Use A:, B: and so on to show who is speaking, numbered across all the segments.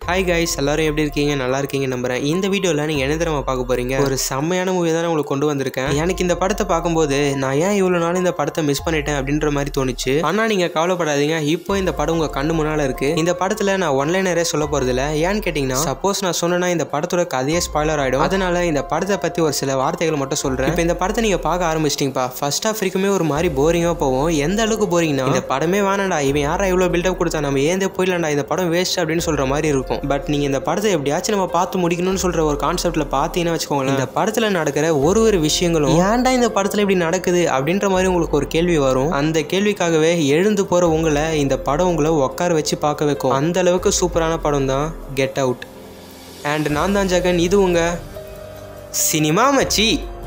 A: hi guys எல்லாரும் எப்படி இருக்கீங்க நல்லா இருக்கீங்க நம்புறேன் இந்த வீடியோவில் நீங்கள் என்ன தெரியுமா பார்க்க போறீங்க ஒரு செம்மையான மூவி தான் உங்களுக்கு கொண்டு வந்திருக்கேன் எனக்கு இந்த படத்தை பார்க்கும்போது நான் ஏன் இவ்வளோ நாள் இந்த படத்தை மிஸ் பண்ணிட்டேன் அப்படின்ற மாதிரி தோணுச்சு ஆனால் நீங்கள் கவலைப்படாதீங்க இப்போ இந்த படம் உங்கள் கண்ணு முன்னால் இருக்கு இந்த படத்தில் நான் ஒன்லைனரே சொல்ல போகிறதில்ல ஏன்னு கேட்டிங்கன்னா சப்போஸ் நான் சொன்னேன்னா இந்த படத்தோட கதையே ஸ்பாய்லர் ஆகிடும் அதனால இந்த படத்தை பற்றி ஒரு சில வார்த்தைகள் மட்டும் சொல்கிறேன் இப்போ இந்த படத்தை நீங்கள் பார்க்க ஆரம்பிச்சிட்டிங்கப்பா ஃபர்ஸ்ட் ஹாஃப் வரைக்குமே ஒரு மாதிரி போரிங்காக போகும் எந்த அளவுக்கு போரிங்னா இந்த படமே வேணாண்டா இவன் யாரா இவ்வளோ பில்டப் கொடுத்தா நம்ம ஏந்தே போயிடலாம்டா இந்த படம் வேஸ்ட் அப்படின்னு சொல்கிற மாதிரி இருக்கும் பட் நீங்கள் இந்த படத்தை எப்படியாச்சும் நம்ம பார்த்து முடிக்கணும்னு சொல்கிற ஒரு கான்செப்ட்டில் பார்த்தீங்கன்னா வச்சுக்கோங்களேன் இந்த படத்தில் நடக்கிற ஒரு ஒரு விஷயங்களும் ஏன்டா இந்த படத்தில் இப்படி நடக்குது அப்படின்ற மாதிரி உங்களுக்கு ஒரு கேள்வி வரும் அந்த கேள்விக்காகவே எழுந்து போகிற உங்களை இந்த படம் உங்களை உட்கார வச்சு பார்க்க வைக்கும் அந்த அளவுக்கு சூப்பரான படம் தான் கெட் அவுட் அண்ட் நான் தான் ஜெகன் இது உங்க சினிமா மச்சி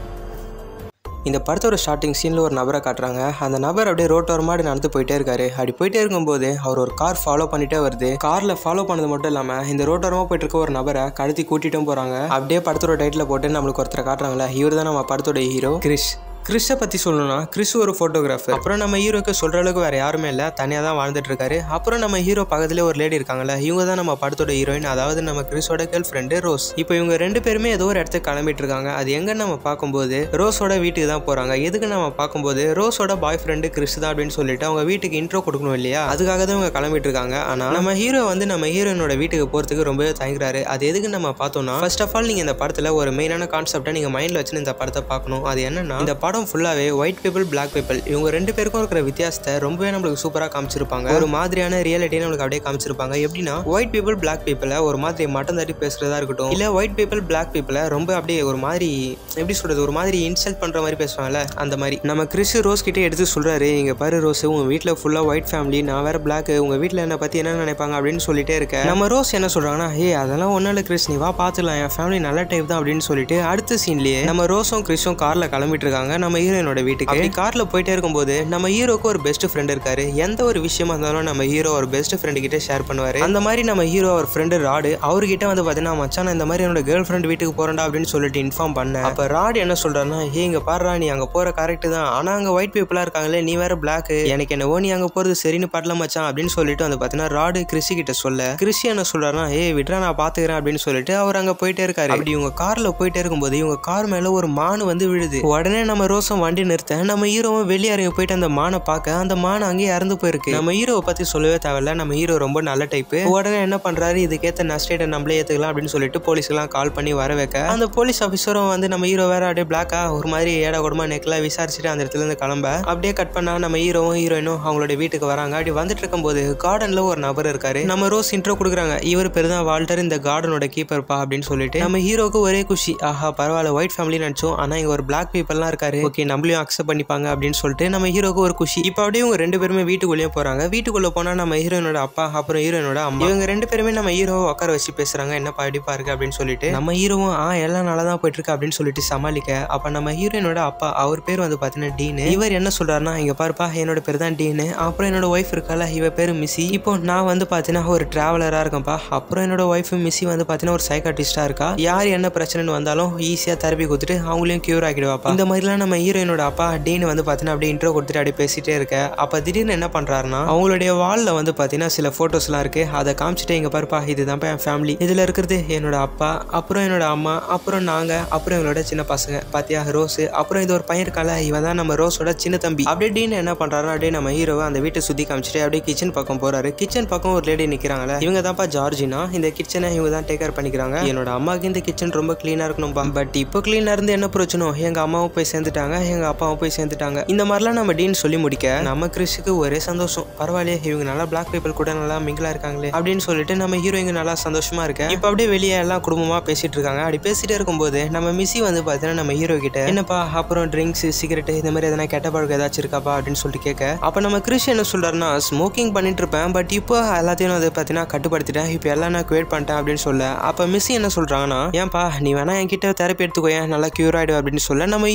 A: இந்த படத்தோட ஸ்டார்டிங் சீனில் ஒரு நபரை காட்டுறாங்க அந்த நபர் அப்படியே ரோட்டோரமாடி நடந்து போயிட்டே இருக்காரு அப்படி போயிட்டே இருக்கும்போது அவர் ஒரு கார் ஃபாலோ பண்ணிட்டே வருது காரில் ஃபாலோ பண்ணது மட்டும் இல்லாமல் இந்த ரோட்டோரமாக போயிட்டு இருக்க ஒரு நபரை கடத்தி கூட்டிட்டும் போகிறாங்க அப்படியே படத்தோட டைட்டில் போட்டு நம்மளுக்கு ஒருத்தரை காட்டுறாங்களே இவர் தான் நம்ம படத்தோட ஹீரோ கிறிஷ் கிறிஷை பற்றி சொல்லணும்னா கிறிஸ் ஒரு ஃபோட்டோகிராஃபர் அப்புறம் நம்ம ஹீரோக்கு சொல்கிற அளவுக்கு வேறு யாருமே இல்லை தனியாக தான் வாழ்ந்துட்டு இருக்காரு அப்புறம் நம்ம ஹீரோ பக்கத்துல ஒரு லேடி இருக்காங்கல்ல இவங்க தான் நம்ம படத்தோட ஹீரோயின் அதாவது நம்ம கிறிஸோட கேர்ள் ஃப்ரெண்டு ரோஸ் இப்போ இவங்க ரெண்டு பேருமே ஏதோ ஒரு இடத்துக்கு கிளம்பிட்டு இருக்காங்க அது எங்கன்னு நம்ம பார்க்கும்போது ரோஸோட வீட்டுக்கு தான் போகிறாங்க எதுக்கு நம்ம பார்க்கும்போது ரோஸோட பாய் ஃப்ரெண்டு கிறிஸ் தான் அப்படின்னு சொல்லிட்டு அவங்க வீட்டுக்கு இன்ட்ரோ கொடுக்கணும் இல்லையா அதுக்காக தான் இவங்க கிளம்பிட்டு இருக்காங்க ஆனால் நம்ம ஹீரோ வந்து நம்ம ஹீரோயினோட வீட்டுக்கு போகிறதுக்கு ரொம்பவே தயங்குறாரு அது எதுக்கு நம்ம பார்த்தோம்னா ஃபர்ஸ்ட் ஆஃப் ஆல் நீங்கள் இந்த படத்தில் ஒரு மெயினான கான்செப்டை நீங்கள் மைண்டில் வச்சு இந்த படத்தை பார்க்கணும் அது என்னன்னா இந்த படம் ஃபுல்லாகவே ஒயிட் பீப்பிள் பிளாக் பீப்பிள் இவங்க ரெண்டு பேருக்கும் இருக்கிற வித்தியாசத்தை ரொம்பவே நம்மளுக்கு சூப்பராக காமிச்சிருப்பாங்க ஒரு மாதிரியான ரியாலிட்டியை நம்மளுக்கு அப்படியே காமிச்சிருப்பாங்க எப்படின்னா ஒயிட் பீப்பிள் பிளாக் பீப்பிளை ஒரு மாதிரி மட்டம் தட்டி பேசுறதா இருக்கட்டும் இல்லை ஒயிட் பீப்பிள் பிளாக் பீப்பிளை ரொம்ப அப்படியே ஒரு மாதிரி எப்படி சொல்றது ஒரு மாதிரி இன்சல்ட் பண்ற மாதிரி பேசுவாங்கல்ல அந்த மாதிரி நம்ம கிறிஸ் ரோஸ் கிட்டே எடுத்து சொல்றாரு இங்க பாரு ரோஸ் உங்க வீட்டில் ஃபுல்லாக ஒயிட் ஃபேமிலி நான் வேற பிளாக் உங்க வீட்டில் என்னை பத்தி என்ன நினைப்பாங்க அப்படின்னு சொல்லிட்டே இருக்க நம்ம ரோஸ் என்ன சொல்றாங்கன்னா ஏ அதெல்லாம் ஒன்றும் இல்லை கிறிஸ் நீ வா பார்த்துக்கலாம் என் ஃபேமிலி நல்ல டைப் தான் அப்படின்னு சொல்லிட்டு அடுத்த சீன்லயே நம்ம ரோஸும் கிறிஸும் கார்ல கிளம்பிட்டு இருக்காங்க நம்ம ஹீரோயினோட வீட்டுக்கு அப்படி கார்ல போயிட்டே இருக்கும்போது நம்ம ஹீரோக்கு ஒரு பெஸ்ட் ஃப்ரெண்ட் இருக்காரு எந்த ஒரு விஷயமா இருந்தாலும் நம்ம ஹீரோ ஒரு பெஸ்ட் ஃப்ரெண்ட் கிட்ட ஷேர் பண்ணுவாரு அந்த மாதிரி நம்ம ஹீரோ அவர் ஃப்ரெண்டு ராடு அவர்கிட்ட வந்து பார்த்தீங்கன்னா மச்சான் நான் இந்த மாதிரி என்னோட கேர்ள் ஃப்ரெண்ட் வீட்டுக்கு போறேன்டா அப்படின்னு சொல்லிட்டு இன்ஃபார்ம் பண்ணேன் அப்ப ராடு என்ன சொல்றாருன்னா ஏ இங்க பாடுறா நீ அங்க போற கரெக்ட் தான் ஆனா அங்க ஒயிட் பீப்புளா இருக்காங்களே நீ வேற பிளாக் எனக்கு என்னவோ நீ அங்க போறது சரின்னு படல மச்சான் அப்படின்னு சொல்லிட்டு வந்து பார்த்தீங்கன்னா ராடு கிறிஷி கிட்ட சொல்ல கிறிஷி என்ன சொல்றாருன்னா ஏ விட்றா நான் பாத்துக்கிறேன் அப்படின்னு சொல்லிட்டு அவர் அங்க போயிட்டே இருக்காரு அப்படி இவங்க கார்ல போயிட்டே இருக்கும்போது இவங்க கார் மேல ஒரு மானு வந்து விழுது உடனே நம்ம ரோசம் வண்டி நிறுத்த நம்ம ஹீரோவும் வெளியே இறங்கி போயிட்டு அந்த மானை பார்க்க அந்த மானை அங்கேயே இறந்து போயிருக்கு நம்ம ஹீரோவை பத்தி சொல்லவே தேவையில்ல நம்ம ஹீரோ ரொம்ப நல்ல டைப் உடனே என்ன பண்றாரு இதுக்கேத்த நஷ்டேட்டை நம்மளே ஏத்துக்கலாம் அப்படின்னு சொல்லிட்டு போலீஸ்க்கெல்லாம் கால் பண்ணி வர வைக்க அந்த போலீஸ் ஆஃபீஸரும் வந்து நம்ம ஹீரோ வேற அப்படியே பிளாக்கா ஒரு மாதிரி ஏடா கூடமா நெக்லாம் விசாரிச்சுட்டு அந்த இடத்துல இருந்து கிளம்ப அப்படியே கட் பண்ணா நம்ம ஹீரோவும் ஹீரோயினும் அவங்களோட வீட்டுக்கு வராங்க அப்படி வந்துட்டு இருக்கும்போது கார்டன்ல ஒரு நபர் இருக்காரு நம்ம ரோஸ் இன்ட்ரோ கொடுக்குறாங்க இவர் பேர் தான் வால்டர் இந்த கார்டனோட கீப்பர்ப்பா அப்படின்னு சொல்லிட்டு நம்ம ஹீரோக்கு ஒரே குஷி ஆஹா பரவாயில்ல ஒயிட் ஃபேமிலி நினைச்சோம் ஆனா இங்க ஒரு பிளாக் பீப்பிள்லாம் இருக்காரு ஓகே நம்மளையும் அக்செப்ட் பண்ணிப்பாங்க அப்படின்னு சொல்லிட்டு நம்ம ஹீரோக்கு ஒரு குஷி இப்போ அப்படியே இவங்க ரெண்டு பேருமே வீட்டுக்குள்ளேயே போறாங்க வீட்டுக்குள்ள போனா நம்ம ஹீரோயினோட அப்பா அப்புறம் ஹீரோயினோட அம்மா இவங்க ரெண்டு பேருமே நம்ம ஹீரோவை உட்கார வச்சு பேசுறாங்க என்னப்பா எப்படிப்பா இருக்கு அப்படின்னு சொல்லிட்டு நம்ம ஹீரோவும் ஆ எல்லாம் நல்லா தான் போயிட்டு இருக்கு அப்படின்னு சொல்லிட்டு சமாளிக்க அப்ப நம்ம ஹீரோயினோட அப்பா அவர் பேர் வந்து பாத்தீங்கன்னா டீனு இவர் என்ன சொல்றாருன்னா இங்க பாருப்பா என்னோட பேர் தான் டீனு அப்புறம் என்னோட ஒய்ஃப் இருக்கால இவ பேரு மிஸ்ஸி இப்போ நான் வந்து பாத்தீங்கன்னா ஒரு டிராவலரா இருக்கேன்ப்பா அப்புறம் என்னோட ஒய்ஃப் மிஸ்ஸி வந்து பாத்தீங்கன்னா ஒரு சைக்காட்டிஸ்டா இருக்கா யார் என்ன பிரச்சனைன்னு வந்தாலும் ஈஸியா தெரப்பி கொடுத்துட்டு அவங்களையும் கியூர் ஆக்கிடுவாப்பா இந்த மாதிரிலாம் நம்ம ஹீரோயினோட அப்பா டீன் வந்து பாத்தீங்கன்னா அப்படியே இன்ட்ரோ கொடுத்துட்டு அப்படியே பேசிட்டே இருக்க அப்ப திடீர்னு என்ன பண்றாருன்னா அவங்களுடைய வால்ல வந்து பாத்தீங்கன்னா சில போட்டோஸ்லாம் இருக்கு அதை காமிச்சிட்டு இங்க பாருப்பா இதுதான் என் ஃபேமிலி இதுல இருக்கிறது என்னோட அப்பா அப்புறம் என்னோட அம்மா அப்புறம் நாங்க அப்புறம் எங்களோட சின்ன பசங்க பாத்தியா ரோஸ் அப்புறம் இது ஒரு பையன் இருக்கால இவன் தான் நம்ம ரோஸோட சின்ன தம்பி அப்படியே டீன் என்ன பண்றாருன்னா அப்படியே நம்ம ஹீரோவை அந்த வீட்டை சுத்தி காமிச்சிட்டு அப்படியே கிச்சன் பக்கம் போறாரு கிச்சன் பக்கம் ஒரு லேடி நிக்கிறாங்களே இவங்க தான்ப்பா ஜார்ஜினா இந்த கிச்சனை இவங்க தான் டேக் கேர் பண்ணிக்கிறாங்க என்னோட அம்மாவுக்கு இந்த கிச்சன் ரொம்ப கிளீனா இருக்கணும்பா பட் இப்போ கிளீனா இருந்து என்ன பிரச்சனை எங்க அம்மாவும் போய் சேர்ந்துட்டாங்க எங்க அப்பாவும் போய் சேர்ந்துட்டாங்க இந்த மாதிரிலாம் நம்ம டீன் சொல்லி முடிக்க நம்ம கிறிஸுக்கு ஒரே சந்தோஷம் பரவாயில்லையே இவங்க நல்லா பிளாக் பீப்பிள் கூட நல்லா மிங்கிலா இருக்காங்களே அப்படின்னு சொல்லிட்டு நம்ம ஹீரோயிங்க நல்லா சந்தோஷமா இருக்க இப்போ அப்படியே வெளியே எல்லாம் குடும்பமா பேசிட்டு இருக்காங்க அப்படி பேசிட்டே இருக்கும்போது நம்ம மிஸ்ஸி வந்து பார்த்தீங்கன்னா நம்ம ஹீரோ கிட்ட என்னப்பா அப்புறம் ட்ரிங்க்ஸ் சிகரெட் இந்த மாதிரி எதனா கெட்ட பழக்கம் ஏதாச்சும் இருக்காப்பா அப்படின்னு சொல்லிட்டு கேட்க அப்போ நம்ம கிறிஸ் என்ன சொல்றாருன்னா ஸ்மோக்கிங் பண்ணிட்டு இருப்பேன் பட் இப்போ எல்லாத்தையும் நான் அதை பார்த்தீங்கன்னா கட்டுப்படுத்திட்டேன் இப்போ எல்லாம் நான் குவேட் பண்ணிட்டேன் அப்படின்னு சொல்ல அப்போ மிஸ்ஸி என்ன சொல்றாங்கன்னா ஏன்பா நீ வேணா என்கிட்ட தெரப்பி எடுத்துக்கோ ஏன் நல்லா கியூர் ஆயிடும் அப்படின்னு சொல்ல நம்ம ஹீரோ இல்ல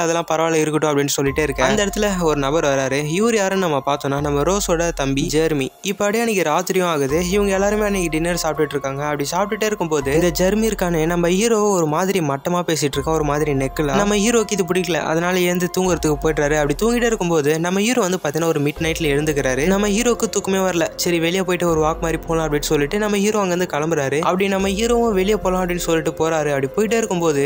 A: அதெல்லாம் பரவாயில்ல இருக்கட்டும் அப்படின்னு சொல்லிட்டே இருக்கேன் அந்த இடத்துல ஒரு நபர் வராரு இவர் யாருன்னு நம்ம பார்த்தோம்னா நம்ம ரோஸோட தம்பி ஜெர்மி இப்போ அப்படியே அன்னைக்கு ராத்திரியும் ஆகுது இவங்க எல்லாருமே அன்னைக்கு டின்னர் சாப்பிட்டுட்டு இருக்காங்க அப்படி சாப்பிட்டுட்டே இருக்கும்போது இந்த ஜெர்மி இருக்கானே நம்ம ஹீரோ ஒரு மாதிரி மட்டமா பேசிட்டு இருக்கான் ஒரு மாதிரி நெக்கில் நம்ம ஹீரோக்கு இது பிடிக்கல அதனால எழுந்து தூங்குறதுக்கு போயிட்டாரு அப்படி தூங்கிட்டே இருக்கும்போது நம்ம ஹீரோ வந்து பார்த்தீங்கன்னா ஒரு மிட் நைட்ல எழுந்துக்கிறாரு நம்ம ஹீரோக்கு தூக்கமே வரல சரி வெளியே போயிட்டு ஒரு வாக் மாதிரி போகலாம் அப்படின்னு சொல்லிட்டு நம்ம ஹீரோ அங்கேருந்து கிளம்புறாரு அப்படி நம்ம ஹீரோவும் வெளியே போகலாம் அப்படின்னு சொல்லிட்டு போறாரு அப்படி போயிட்டே இருக்கும்போது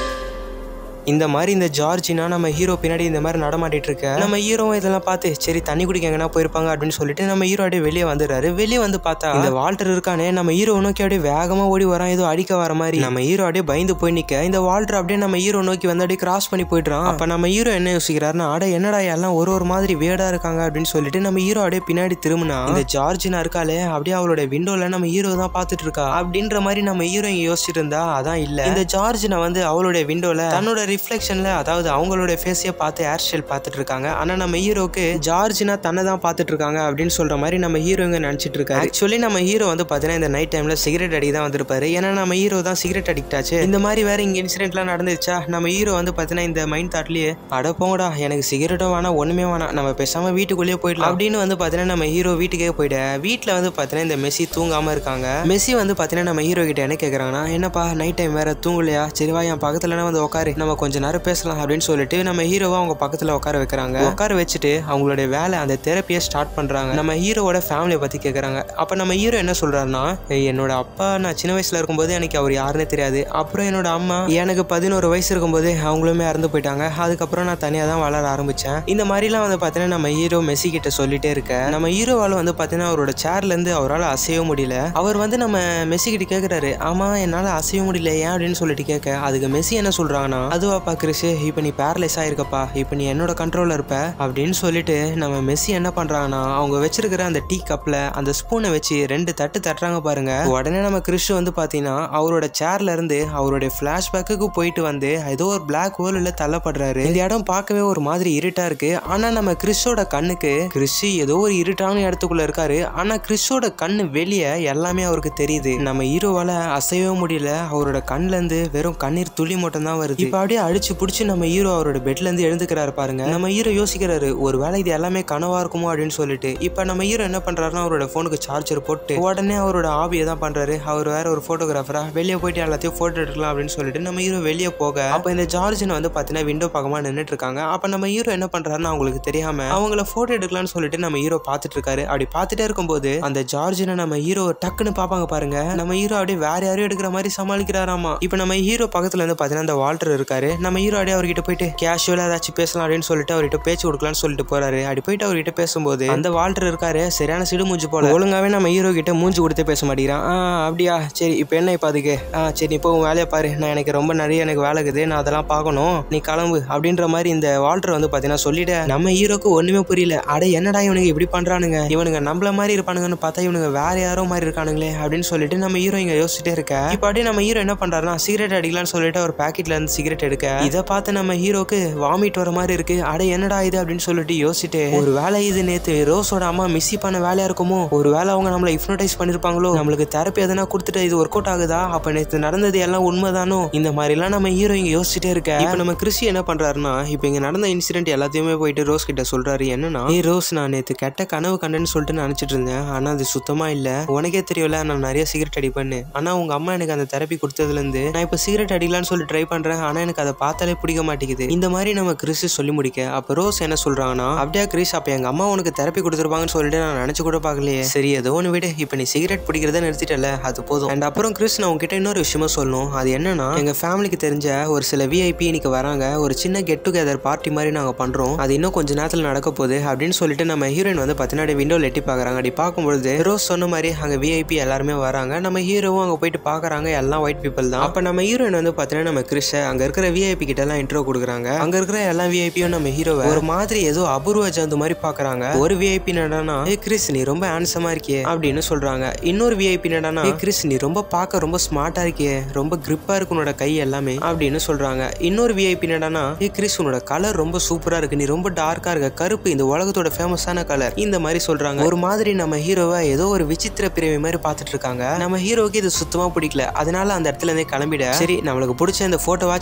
A: இந்த மாதிரி இந்த ஜார்ஜினா நம்ம ஹீரோ பின்னாடி இந்த மாதிரி நடமாட்டிட்டு இருக்க நம்ம ஹீரோவும் இதெல்லாம் பார்த்து சரி தண்ணி குடிக்க எங்கன்னா போயிருப்பாங்க அப்படின்னு சொல்லிட்டு நம்ம ஹீரோ அப்படியே வெளியே வந்துடுறாரு வெளியே வந்து பார்த்தா இந்த வால்டர் இருக்கானே நம்ம ஹீரோ நோக்கி அப்படியே வேகமா ஓடி வரான் ஏதோ அடிக்க வர மாதிரி நம்ம ஹீரோ அப்படியே பயந்து போய் நிக்க இந்த வால்டர் அப்படியே நம்ம ஹீரோ நோக்கி வந்து அப்படியே கிராஸ் பண்ணி போயிடுறான் அப்ப நம்ம ஹீரோ என்ன யோசிக்கிறாருன்னா அட என்னடா எல்லாம் ஒரு ஒரு மாதிரி வேடா இருக்காங்க அப்படின்னு சொல்லிட்டு நம்ம ஹீரோ அப்படியே பின்னாடி திரும்பினா இந்த ஜார்ஜினா இருக்காளே அப்படியே அவளோட விண்டோல நம்ம ஹீரோ தான் பார்த்துட்டு இருக்கா அப்படின்ற மாதிரி நம்ம ஹீரோ இங்க யோசிச்சுட்டு இருந்தா அதான் இல்ல இந்த ஜார்ஜினா வந்து அவளுடைய விண்டோல தன்னோட ரிஃப்ளெக்ஷன்ல அதாவது அவங்களோட ஃபேஸையே பார்த்து ஹேர் ஸ்டைல் பார்த்துட்டு இருக்காங்க ஆனா நம்ம ஹீரோக்கு ஜார்ஜினா தன்னை தான் பார்த்துட்டு இருக்காங்க அப்படின்னு சொல்ற மாதிரி நம்ம ஹீரோங்க நினைச்சிட்டு இருக்காரு ஆக்சுவலி நம்ம ஹீரோ வந்து பாத்தீங்கன்னா இந்த நைட் டைம்ல சிகரெட் அடி தான் வந்திருப்பாரு ஏன்னா நம்ம ஹீரோ தான் சிகரெட் அடிக்ட் ஆச்சு இந்த மாதிரி வேற இங்க இன்சிடென்ட்லாம் நடந்துச்சா நம்ம ஹீரோ வந்து பாத்தீங்கன்னா இந்த மைண்ட் தாட்லயே அட போங்கடா எனக்கு சிகரெட்டும் வேணாம் ஒண்ணுமே வேணாம் நம்ம பேசாம வீட்டுக்குள்ளேயே போயிடலாம் அப்படின்னு வந்து பாத்தீங்கன்னா நம்ம ஹீரோ வீட்டுக்கே போயிட வீட்டுல வந்து பாத்தீங்கன்னா இந்த மெஸ்ஸி தூங்காம இருக்காங்க மெஸ்ஸி வந்து பாத்தீங்கன்னா நம்ம ஹீரோ கிட்ட என்ன கேக்குறாங்கன்னா என்னப்பா நைட் டைம் வேற தூங்கலையா சரி வா என் பக்கத்துல வந்து உட்காரு நம்ம கொஞ்ச நேரம் பேசலாம் அப்படின்னு சொல்லிட்டு நம்ம ஹீரோவை அவங்க பக்கத்துல உட்கார வைக்கிறாங்க உட்கார வச்சுட்டு அவங்களுடைய வேலை அந்த தெரப்பியை ஸ்டார்ட் பண்றாங்க நம்ம ஹீரோவோட ஃபேமிலியை பத்தி கேக்குறாங்க அப்ப நம்ம ஹீரோ என்ன சொல்றாருன்னா "ஏய், என்னோட அப்பா நான் சின்ன வயசுல இருக்கும்போது எனக்கு அவர் யாருன்னே தெரியாது அப்புறம் என்னோட அம்மா எனக்கு பதினோரு வயசு இருக்கும்போது அவங்களுமே இறந்து போயிட்டாங்க அதுக்கப்புறம் நான் தனியா தான் வளர ஆரம்பிச்சேன் இந்த மாதிரிலாம் வந்து பாத்தீங்கன்னா நம்ம ஹீரோ மெஸ்ஸி கிட்ட சொல்லிட்டே இருக்க நம்ம ஹீரோவால வந்து பாத்தீங்கன்னா அவரோட சேர்ல இருந்து அவரால் அசைய முடியல அவர் வந்து நம்ம மெஸ்ஸி கிட்ட கேக்குறாரு ஆமா என்னால அசைய முடியல ஏன் அப்படின்னு சொல்லிட்டு கேட்க அதுக்கு மெஸ்ஸி என்ன சொல்றாங்கன்னா அதுவாப்பா கிறிஸ் இப்போ நீ பேரலைஸ் ஆயிருக்கப்பா இப்போ நீ என்னோட கண்ட்ரோல்ல இருப்ப அப்படின்னு சொல்லிட்டு நம்ம மெஸ்ஸி என்ன பண்றாங்கன்னா அவங்க வச்சிருக்கிற அந்த டீ கப்ல அந்த ஸ்பூனை வச்சு ரெண்டு தட்டு தட்டுறாங்க பாருங்க உடனே நம்ம கிறிஸ் வந்து பாத்தீங்கன்னா அவரோட சேர்ல இருந்து அவருடைய பிளாஷ்பேக்கு போயிட்டு வந்து ஏதோ ஒரு பிளாக் ஹோல்ல தள்ளப்படுறாரு இந்த இடம் பார்க்கவே ஒரு மாதிரி இருட்டா இருக்கு ஆனா நம்ம கிறிஸோட கண்ணுக்கு கிறிஸ் ஏதோ ஒரு இருட்டான இடத்துக்குள்ள இருக்காரு ஆனா கிறிஸோட கண்ணு வெளியே எல்லாமே அவருக்கு தெரியுது நம்ம ஹீரோவால அசையவே முடியல அவரோட கண்ணுல இருந்து வெறும் கண்ணீர் துளி மட்டும் தான் வருது இப்ப அப்படியே அடிச்சு புடிச்சு நம்ம ஹீரோ அவரோட பெட்ல இருந்து எழுந்துக்கிறாரு பாருங்க நம்ம ஹீரோ யோசிக்கிறாரு ஒருவேளை இது எல்லாமே கனவா இருக்குமோ அப்படின்னு சொல்லிட்டு இப்ப நம்ம ஹீரோ என்ன பண்றாருன்னா அவரோட போனுக்கு சார்ஜர் போட்டு உடனே அவரோட ஆபியை தான் பண்றாரு அவர் வேற ஒரு போட்டோகிராஃபரா வெளியே போயிட்டு எல்லாத்தையும் போட்டோ எடுக்கலாம் அப்படின்னு சொல்லிட்டு நம்ம ஹீரோ வெளியே போக அப்ப இந்த ஜார்ஜின் வந்து பாத்தீங்கன்னா விண்டோ பக்கமா நின்னுட்டு இருக்காங்க அப்ப நம்ம ஹீரோ என்ன பண்றாருன்னு அவங்களுக்கு தெரியாம அவங்கள போட்டோ எடுக்கலாம்னு சொல்லிட்டு நம்ம ஹீரோ பார்த்துட்டு இருக்காரு அப்படி பார்த்துட்டே இருக்கும்போது அந்த ஜார்ஜினை நம்ம ஹீரோ டக்குன்னு பாப்பாங்க பாருங்க நம்ம ஹீரோ அப்படியே வேற யாரையும் எடுக்கிற மாதிரி சமாளிக்கிறாராமா இப்ப நம்ம ஹீரோ பக்கத்துல இருந்து பாத்தீங்கன்னா அந்த வால்டர் இருக்காரு நம்ம ஹீரோ அப்படியே அவர்கிட்ட போயிட்டு கேஷுவலா ஏதாச்சும் பேசலாம் அப்படின்னு சொல்லிட்டு அவர்கிட்ட பேச்சு கொடுக்கலாம்னு சொல்லிட்டு போறாரு அப்படி போயிட்டு அவர்கிட்ட பேசும்போது அந்த வால்டர் இருக்காரு சரியான சிடு மூஞ்சி போல ஒழுங்காவே நம்ம ஹீரோ கிட்ட மூஞ்சி கொடுத்து பேச மாட்டேங்கிறான் ஆ அப்படியா சரி இப்போ என்ன இப்போ அதுக்கு ஆ சரி இப்போ உன் வேலையை பாரு நான் எனக்கு ரொம்ப நிறைய எனக்கு வேலை இருக்குது நான் அதெல்லாம் பார்க்கணும் நீ கிளம்பு அப்படின்ற மாதிரி இந்த வால்டர் வந்து பார்த்தீங்கன்னா சொல்லிட நம்ம ஹீரோக்கு ஒண்ணுமே புரியல அட என்னடா இவனுங்க இப்படி பண்றானுங்க இவனுங்க நம்மள மாதிரி இருப்பானுங்கன்னு பார்த்தா இவனுங்க வேற யாரோ மாதிரி இருக்கானுங்களே அப்படின்னு சொல்லிட்டு நம்ம ஹீரோ இங்க யோசிச்சுட்டே இருக்க இப்போ அப்படியே நம்ம ஹீரோ என்ன பண்றாருன்னா சிகரெட் அடிக்கலாம்னு சொல்லிட்டு ஒரு பாக்கெட்ல இருந்து சிகரெட் எடுக்க இதை பார்த்து நம்ம ஹீரோக்கு வாமிட் வர மாதிரி இருக்கு அட என்னடா இது அப்படின்னு சொல்லிட்டு யோசிச்சுட்டு ஒரு வேலை இது நேத்து ரோஸோட அம்மா மிஸ் பண்ண வேலையா இருக்குமோ ஒரு வேலை அவங்க நம்மள ஹிப்னோடைஸ் பண்ணிருப்பாங்களோ நம்மளுக்கு தெரப்பி எதனா கொடுத்துட்டு இது ஒர்க் அவுட் ஆகுதா அப்ப நேத்து நடந்தது எல்லாம் உண்மைதானோ இந்த மாதிரி எல்லாம் நம்ம ஹீரோ இங்க யோசிச்சுட்டே இருக்க இப்ப நம்ம கிறிஷி என்ன பண்றாருன்னா இப்ப இங்க நடந்த இன்சிடென்ட் எல்லாத்தையுமே போயிட்டு ரோஸ் கிட்ட சொல்றாரு என்னன்னா ஏய் ரோஸ் நான் நேத்து கெட்ட கனவு கண்டேன்னு சொல்லிட்டு நினைச்சிட்டு இருந்தேன் ஆனா அது சுத்தமா இல்ல உனக்கே தெரியல நான் நிறைய சிகரெட் அடிப்பேன்னு ஆனா உங்க அம்மா எனக்கு அந்த தெரப்பி கொடுத்ததுல இருந்து நான் இப்ப சிகரெட் அடிக்கலாம்னு சொல்லி ட்ரை பண்றேன் ஆனா எனக்கு அதை பார்த்தாலே பிடிக்க மாட்டேங்குது இந்த மாதிரி நம்ம கிறிஸ் சொல்லி முடிக்க அப்ப ரோஸ் என்ன சொல்றாங்கன்னா அப்படியே கிறிஸ் அப்ப எங்க அம்மா உனக்கு தெரப்பி கொடுத்துருப்பாங்கன்னு சொல்லிட்டு நான் நினைச்சு கூட பார்க்கலையே சரி ஏதோ ஒன்று விடு இப்ப நீ சிகரெட் பிடிக்கிறத நிறுத்திட்டல அது போதும் அண்ட் அப்புறம் கிறிஸ் நான் உங்ககிட்ட இன்னொரு விஷயமா சொல்லணும் அது என்னன்னா எங்க ஃபேமிலிக்கு தெரிஞ்ச ஒரு சில விஐபி இன்னைக்கு வராங்க ஒரு சின்ன கெட் டுகெதர் பார்ட்டி மாதிரி நாங்க பண்றோம் அது இன்னும் கொஞ்ச நேரத்துல நடக்க போகுது அப்படின்னு சொல்லிட்டு நம்ம ஹீரோயின் வந்து பத்தினாடி விண்டோல எட்டி பாக்குறாங்க அப்படி பார்க்கும்பொழுது ரோஸ் சொன்ன மாதிரி அங்க விஐபி எல்லாருமே வராங்க நம்ம ஹீரோவும் அங்க போயிட்டு பாக்குறாங்க எல்லாம் ஒயிட் பீப்பிள் தான் அப்ப நம்ம ஹீரோயின் வந்து பாத்தீங்கன்னா நம்ம கிறிஷ அங்க இருக்கிற விஐபி கிட்ட எல்லாம் இன்ட்ரோ கொடுக்குறாங்க அங்க இருக்கிற எல்லா விஐபியும் நம்ம ஹீரோவை ஒரு மாதிரி ஏதோ அபூர்வ ஜந்து மாதிரி பாக்குறாங்க ஒரு விஐபி நடனா ஏ கிறிஸ் நீ ரொம்ப ஹேண்ட்ஸமா இருக்கியே அப்படின்னு சொல்றாங்க இன்னொரு விஐபி நடனா ஏ கிறிஸ் நீ ரொம்ப பார்க்க ரொம்ப ஸ்மார்ட்டா இருக்கியே ரொம்ப கிரிப்பா இருக்கு உன்னோட கை எல்லாமே அப்படின்னு சொல்றாங்க இன்னொரு விஐபி நடனா ஏ கிறிஸ் உன்னோட கலர் ரொம்ப சூப்பரா இருக்கு நீ ரொம்ப டார்க்கா இருக்க கருப்பு இந்த உலகத்தோட ஃபேமஸான கலர் இந்த மாதிரி சொல்றாங்க ஒரு மாதிரி நம்ம ஹீரோவை ஏதோ ஒரு விசித்திர பிறவி மாதிரி பார்த்துட்டு இருக்காங்க நம்ம ஹீரோக்கு இது சுத்தமா பிடிக்கல அதனால அந்த இடத்துல இருந்தே கிளம்பிட சரி நம்மளுக்கு பிடிச்ச இந்த போட்டோ வாட்ச் எடுப்போம்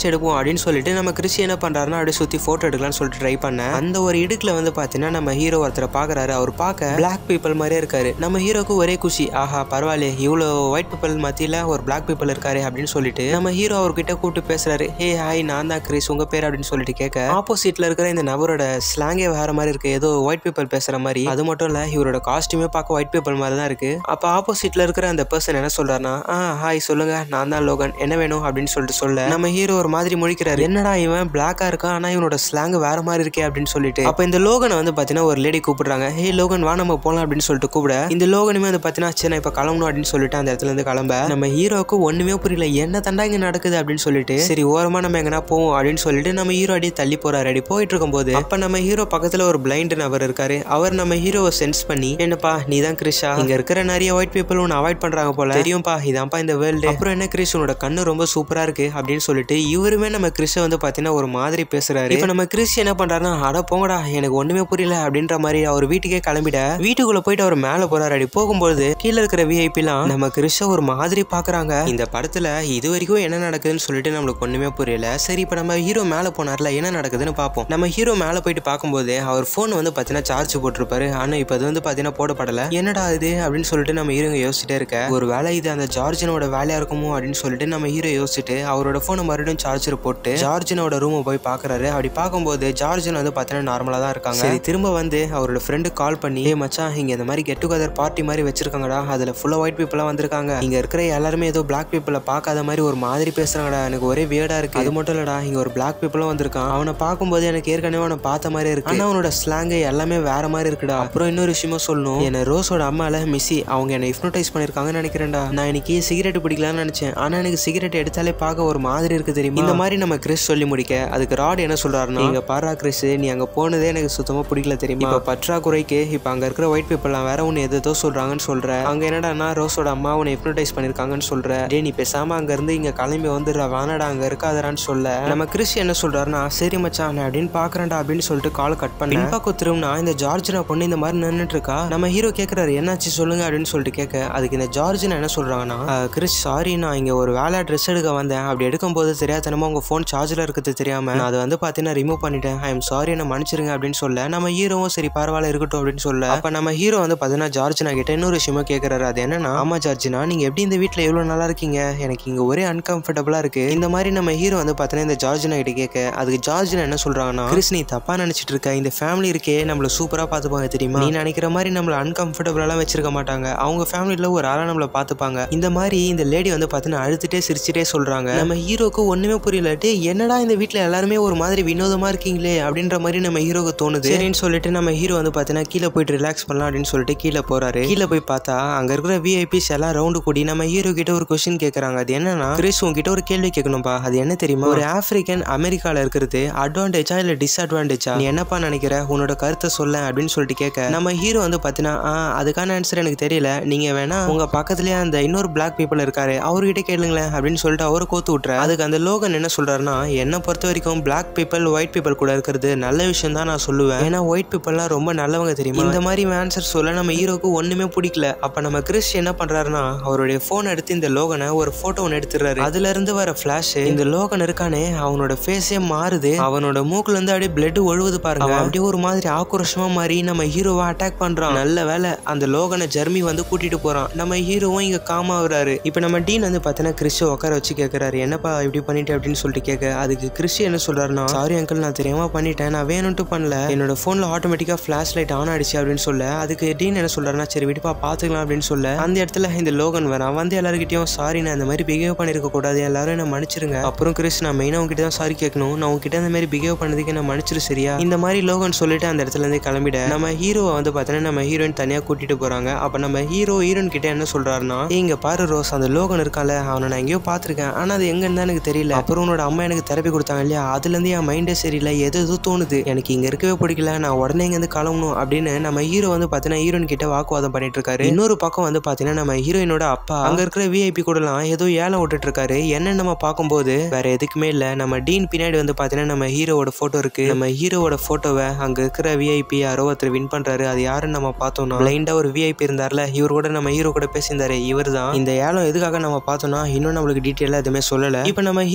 A: அப்படின்னு சொல்லிட்டு நம்ம கிறிஸ் என்ன பண்றாருன்னா அப்படியே சுத்தி போட்டோ எடுக்கலாம்னு சொல்லிட்டு ட்ரை பண்ணேன் அந்த ஒரு இடுக்குல வந்து பாத்தீங்கன்னா நம்ம ஹீரோ ஒருத்தரை பாக்குறாரு அவர் பார்க்க பிளாக் பீப்பிள் மாதிரியே இருக்காரு நம்ம ஹீரோக்கு ஒரே குஷி ஆஹா பரவாயில்ல இவ்வளோ ஒயிட் பீப்பிள் மத்தியில ஒரு பிளாக் பீப்பிள் இருக்காரு அப்படின்னு சொல்லிட்டு நம்ம ஹீரோ அவர்கிட்ட கூப்பிட்டு பேசுறாரு ஹே ஹாய் நான் தான் கிறிஸ் உங்க பேர் அப்படின்னு சொல்லிட்டு கேட்க ஆப்போசிட்ல இருக்கிற இந்த நபரோட ஸ்லாங்கே வேற மாதிரி இருக்கு ஏதோ ஒயிட் பீப்பிள் பேசுற மாதிரி அது மட்டும் இல்ல இவரோட காஸ்டியூமே பார்க்க ஒயிட் பீப்பிள் மாதிரி தான் இருக்கு அப்ப ஆப்போசிட்ல இருக்கிற அந்த பர்சன் என்ன சொல்றாருன்னா ஆ ஹாய் சொல்லுங்க நான் தான் லோகன் என்ன வேணும் அப்படின்னு சொல்லிட்டு சொல்ல நம்ம ஹீரோ ஒரு மாதிரி முழிக்கிறாரு என்னடா இவன் பிளாக்கா இருக்கான் ஆனா இவனோட ஸ்லாங் வேற மாதிரி இருக்கே அப்படின்னு சொல்லிட்டு அப்ப இந்த லோகனை வந்து பாத்தீங்கன்னா ஒரு லேடி கூப்பிடுறாங்க ஹே லோகன் வா நம்ம போலாம் அப்படின்னு சொல்லிட்டு கூப்பிட இந்த லோகனுமே வந்து பாத்தீங்கன்னா சரி நான் இப்ப கிளம்பணும் அப்படின்னு சொல்லிட்டு அந்த இடத்துல இருந்து கிளம்ப நம்ம ஹீரோக்கு ஒண்ணுமே புரியல என்ன தண்டா இங்க நடக்குது அப்படின்னு சொல்லிட்டு சரி ஓரமா நம்ம எங்கன்னா போவோம் அப்படின்னு சொல்லிட்டு நம்ம ஹீரோ அடி தள்ளி போறாரு அடி போயிட்டு இருக்கும்போது அப்ப நம்ம ஹீரோ பக்கத்துல ஒரு பிளைண்ட் நபர் இருக்காரு அவர் நம்ம ஹீரோவை சென்ஸ் பண்ணி என்னப்பா நீ தான் கிறிஷா இங்க இருக்கிற நிறைய ஒயிட் பீப்புள் உன்னை அவாய்ட் பண்றாங்க போல தெரியும்பா இதான்ப்பா இந்த வேர்ல்டு அப்புறம் என்ன கிறிஸ் உன்னோட கண்ணு ரொம்ப சூப்பரா இருக்கு அப்படின்னு சொல்லிட்டு இவருமே நம்ம கிறிஷ வந்து பாத்தீங்கன்னா ஒரு மாதிரி பேசுறாரு இப்ப நம்ம கிறிஸ் என்ன பண்றாருன்னா அட போங்கடா எனக்கு ஒண்ணுமே புரியல அப்படின்ற மாதிரி அவர் வீட்டுக்கே கிளம்பிட வீட்டுக்குள்ள போயிட்டு அவர் மேல போறாரு அப்படி போகும்போது கீழே இருக்கிற விஐபிலாம் நம்ம கிறிஷ ஒரு மாதிரி பாக்குறாங்க இந்த படத்துல இது வரைக்கும் என்ன நடக்குதுன்னு சொல்லிட்டு நம்மளுக்கு ஒண்ணுமே புரியல சரி இப்ப நம்ம ஹீரோ மேல போனார்ல என்ன நடக்குதுன்னு பார்ப்போம் நம்ம ஹீரோ மேல போயிட்டு பார்க்கும்போது அவர் போன் வந்து பாத்தீங்கன்னா சார்ஜ் போட்டிருப்பாரு ஆனா இப்ப அது வந்து பாத்தீங்கன்னா போடப்படல என்னடா இது அப்படின்னு சொல்லிட்டு நம்ம ஹீரோ யோசிச்சுட்டே இருக்க ஒரு வேலை இது அந்த ஜார்ஜனோட வேலையா இருக்குமோ அப்படின்னு சொல்லிட்டு நம்ம ஹீரோ யோசிச்சுட்டு அவரோட போனை மறுபடியும் சார்ஜர் போட்டு ஜார்ஜனோட ரூமை போய் பாக்குறாரு அப்படி பார்க்கும்போது ஜார்ஜன் வந்து பாத்தீங்கன்னா நார்மலா தான் இருக்காங்க சரி திரும்ப வந்து அவரோட ஃப்ரெண்டு கால் பண்ணி ஏ மச்சான் இங்க இந்த மாதிரி கெட் டுகெதர் பார்ட்டி மாதிரி வச்சிருக்காங்கடா அதுல ஃபுல்லா ஒயிட் பீப்புளா வந்திருக்காங்க இங்க இருக்கிற எல்லாருமே ஏதோ பிளாக் பீப்புளை பார்க்காத மாதிரி ஒரு மாதிரி பேசுறாங்கடா எனக்கு ஒரே வியர்டா இருக்கு அது மட்டும் இல்லடா இங்க ஒரு பிளாக் பீப்புளும் வந்திருக்கான் அவனை பார்க்கும்போது எனக்கு ஏற்கனவே அவனை பார்த்த மாதிரி இருக்கு ஆனா அவனோட ஸ்லாங் எல்லாமே வேற மாதிரி இருக்குடா அப்புறம் இன்னொரு விஷயமும் சொல்லணும் என்ன ரோஸோட அம்மால மிஸ்ஸி அவங்க என்ன ஹிப்னோடைஸ் பண்ணிருக்காங்கன்னு நினைக்கிறேன்டா நான் இன்னைக்கு சிகரெட் பிடிக்கலாம்னு நினைச்சேன் ஆனா எனக்கு சிகரெட் எடுத்தாலே பார்க்க ஒரு மாதிரி இருக்கு தெரியுமா இந்த மாதிரி நம்ம கிறிஸ் சொல்லி முடிக்க அதுக்கு ராட் என்ன சொல்றாருன்னா நீங்க பாரா கிறிஸ் நீ அங்க போனதே எனக்கு சுத்தமா பிடிக்கல தெரியுமா இப்ப பற்றாக்குறைக்கு இப்ப அங்க இருக்கிற ஒயிட் பீப்புள்லாம் வேற ஒன்னு எதோ சொல்றாங்கன்னு சொல்ற அங்க என்னடான்னா ரோஸோட அம்மா உன்னை ஹிப்னோடைஸ் பண்ணிருக்காங்கன்னு சொல்ற டே நீ பேசாம அங்க இருந்து இங்க கிளம்பி வந்துடுற வேணாடா அங்க இருக்காதரான்னு சொல்ல நம்ம கிறிஸ் என்ன சொல்றாருன்னா சரி மச்சான் நான் அப்படின்னு பாக்குறேன்டா அப்படின்னு சொல்லிட்டு கால் கட் பண்ணி பின்பக்கம் திரும்பினா இந்த ஜார்ஜினா பொண்ணு இந்த மாதிரி நின்னுட்டு இருக்கா நம்ம ஹீரோ கேக்குறாரு என்னாச்சு சொல்லுங்க அப்படின்னு சொல்லிட்டு கேட்க அதுக்கு இந்த ஜார்ஜினா என்ன சொல்றாங்கன்னா "அஹ், கிறிஸ் சாரி நான் இங்க ஒரு வேலை ட்ரெஸ் எடுக்க வந்தேன் அப்படி எடுக்கும்போது தெரியாதனமா உங்க ஃபோன் சார்ஜ்ல இருக்குது தெரியாம நான் அதை வந்து பாத்தீங்கன்னா ரிமூவ் பண்ணிட்டேன் ஐ எம் சாரி என்ன மன்னிச்சிருங்க அப்படின்னு சொல்ல நம்ம ஹீரோவும் சரி பரவாயில்ல இருக்கட்டும் அப்படின்னு சொல்ல அப்ப நம்ம ஹீரோ வந்து பாத்தீங்கன்னா ஜார்ஜினா கிட்ட இன்னொரு விஷயமா கேக்குறாரு அது என்னன்னா ஆமா ஜார்ஜினா நீங்க எப்படி இந்த வீட்ல எவ்வளவு நல்லா இருக்கீங்க எனக்கு இங்க ஒரே அன்கம்ஃபர்டபுளா இருக்கு இந்த மாதிரி நம்ம ஹீரோ வந்து பாத்தீங்கன்னா இந்த ஜார்ஜினா கிட்ட கேட்க அதுக்கு ஜார்ஜினா என்ன சொல்றாங்கன்னா கிறிஸ் நீ தப்பா நினைச்சிட்டு இருக்க இந்த ஃபேமிலி இருக்கே நம்மள சூப்பரா பாத்துப்பாங்க தெரியுமா நீ நினைக்கிற மாதிரி நம்மள அன்கம்ஃபர்டபுளாலாம் வச்சிருக்க மாட்டாங்க அவங்க ஃபேமிலில ஒரு ஆளா நம்மள பாத்துப்பாங்க இந்த மாதிரி இந்த லேடி வந்து பாத்தீங்கன்னா அழுதுட்டே சிரிச்சுட்டே சொல்றாங்க நம்ம ஹீரோக்கு ஒண்ணுமே புரியல டே என்னடா இந்த வீட்ல எல்லாருமே ஒரு மாதிரி வினோதமா இருக்கீங்களே அப்படின்ற மாதிரி நம்ம ஹீரோக்கு தோணுது சரின்னு சொல்லிட்டு நம்ம ஹீரோ வந்து பாத்தீங்கன்னா கீழே போயிட்டு ரிலாக்ஸ் பண்ணலாம் அப்படின்னு சொல்லிட்டு கீழே போறாரு கீழே போய் பார்த்தா அங்க இருக்கிற விஐபிஸ் எல்லாம் ரவுண்டு கூடி நம்ம ஹீரோ கிட்ட ஒரு கொஸ்டின் கேக்குறாங்க அது என்னன்னா கிறிஸ் உங்ககிட்ட ஒரு கேள்வி கேட்கணும்பா அது என்ன தெரியுமா ஒரு ஆப்பிரிக்கன் அமெரிக்கால இருக்கிறது அட்வான்டேஜா இல்ல டிஸ்அட்வான்டேஜா நீ என்னப்பா நினைக்கிற உன்னோட கருத்தை சொல்ல அப்படின்னு சொல்லிட்டு கேட்க நம்ம ஹீரோ வந்து பாத்தீங்கன்னா "ஆ, அதுக்கான ஆன்சர் எனக்கு தெரியல நீங்க வேணா உங்க பக்கத்துலயே அந்த இன்னொரு பிளாக் பீப்புள் இருக்காரு அவர்கிட்ட கேளுங்களேன் அப்படின்னு சொல்லிட்டு அவரை கோத்து விட்டுற அதுக்கு அந்த லோகன் என்ன சொல்றாருன்னா என்ன பொறுத்த வரைக்கும் பிளாக் பீப்புள் ஒயிட் பீப்புள் கூட இருக்கிறது நல்ல விஷயம் தான் நான் சொல்லுவேன் ஏன்னா ஒயிட் பீப்புள்லாம் ரொம்ப நல்லவங்க தெரியுமா இந்த மாதிரி ஆன்சர் சொல்ல நம்ம ஹீரோக்கு ஒண்ணுமே பிடிக்கல அப்ப நம்ம கிறிஸ் என்ன பண்றாருன்னா அவருடைய போன் எடுத்து இந்த லோகனை ஒரு போட்டோ ஒன்று எடுத்துறாரு அதுல இருந்து வர ஃபிளாஷ் இந்த லோகன் இருக்கானே அவனோட ஃபேஸே மாறுது அவனோட மூக்குல இருந்து அப்படியே பிளட் ஒழுகுது பாருங்க அவன் அப்படியே ஒரு மாதிரி ஆக்ரோஷமா மாறி நம்ம ஹீரோவை அட்டாக் பண்றான் நல்ல வேலை அந்த லோகனை ஜெர்மி வந்து கூட்டிட்டு போறான் நம்ம ஹீரோவும் இங்க காமா வராரு இப்போ நம்ம டீன் வந்து பார்த்தீங்கன்னா கிறிஷ் உட்கார வச்சு கேட்கறாரு என்னப்பா இப்படி பண்ணிட்டு அப்படின்னு சொல்லிட்டு கேட்க அதுக்கு கிறிஷ் என்ன சொல்றாருன்னா சாரி அங்கிள் நான் தெரியாம பண்ணிட்டேன் நான் வேணும்ட்டு பண்ணல என்னோட போன்ல ஆட்டோமேட்டிக்கா ஃபிளாஷ் லைட் ஆன் ஆயிடுச்சு அப்படின்னு சொல்ல அதுக்கு டீன் என்ன சொல்றாருன்னா சரி விடுப்பா பாத்துக்கலாம் அப்படின்னு சொல்ல அந்த இடத்துல இந்த லோகன் வரான் வந்து எல்லாருக்கிட்டையும் சாரி நான் இந்த மாதிரி பிஹேவ் பண்ணிருக்க கூடாது எல்லாரும் என்ன மன்னிச்சிருங்க அப்புறம் கிறிஸ் நான் மெயினா உங்ககிட்ட தான் சாரி கேட்கணும் நான் உங்ககிட்ட இந்த மாதிரி பிஹேவ் பண்ணதுக்கு என்ன மன்னிச்சிரு சரியா இந்த மாதிரி லோகன் சொல்லிட்டு அந்த இடத்துல இருந்து கிளம்பிட நம்ம ஹீரோவை வந்து பார்த்தீங்கன்னா நம்ம ஹீரோயின் தனியா கூட்டிட்டு போறாங்க அப்ப நம்ம ஹீரோ ஹீரோயின் கிட்ட என்ன சொல்றாருன்னா "ஏய், இங்க பாரு ரோஸ் அந்த லோகன் இருக்கான்ல அவனை நான் எங்கேயோ பார்த்திருக்கேன் ஆனா அது எங்கன்னு தான் எனக்கு தெரியல அப்புறம் உன்னோட அம்மா எனக்கு தெரப்பி கொடுத்தாங்க இல்லையா அதுல இருந்து என் மைண்டே சரியில்லை எது எதுவும் தோணுது எனக்கு இங்க இருக்கவே பிடிக்கல நான் உடனே இங்க இருந்து கிளம்பணும் அப்படின்னு நம்ம ஹீரோ வந்து பாத்தீங்கன்னா ஹீரோயின் கிட்ட வாக்குவாதம் பண்ணிட்டு இருக்காரு இன்னொரு பக்கம் வந்து பாத்தீங்கன்னா நம்ம ஹீரோயினோட அப்பா அங்க இருக்கிற விஐபி கூடலாம் ஏதோ ஏலம் விட்டுட்டு இருக்காரு என்னன்னு நம்ம பார்க்கும்போது வேற எதுக்குமே இல்ல நம்ம டீன் பின்னாடி வந்து பாத்தீங்கன்னா நம்ம ஹீரோவோட போட்டோ இருக்கு நம்ம ஹீரோவோட போட்டோவை அங்க இருக்கிற விஐபி யாரோ ஒருத்தர் வின் பண்றாரு அது யாருன்னு நம்ம பார்த்தோம்னா பிளைண்டா ஒரு விஐபி இருந்தார்ல இவர் கூட நம்ம ஹீரோ கூட பேசியிருந்தாரு இவர் தான் இந்த ஏலம் எதுக்காக நம்ம பார்த்தோம்னா இன்னும் நம்மளுக்கு டீட்டெயிலாக எதுவுமே சொல்லல இப்போ நம்ம ஹீரோவும் ஹீரோயின்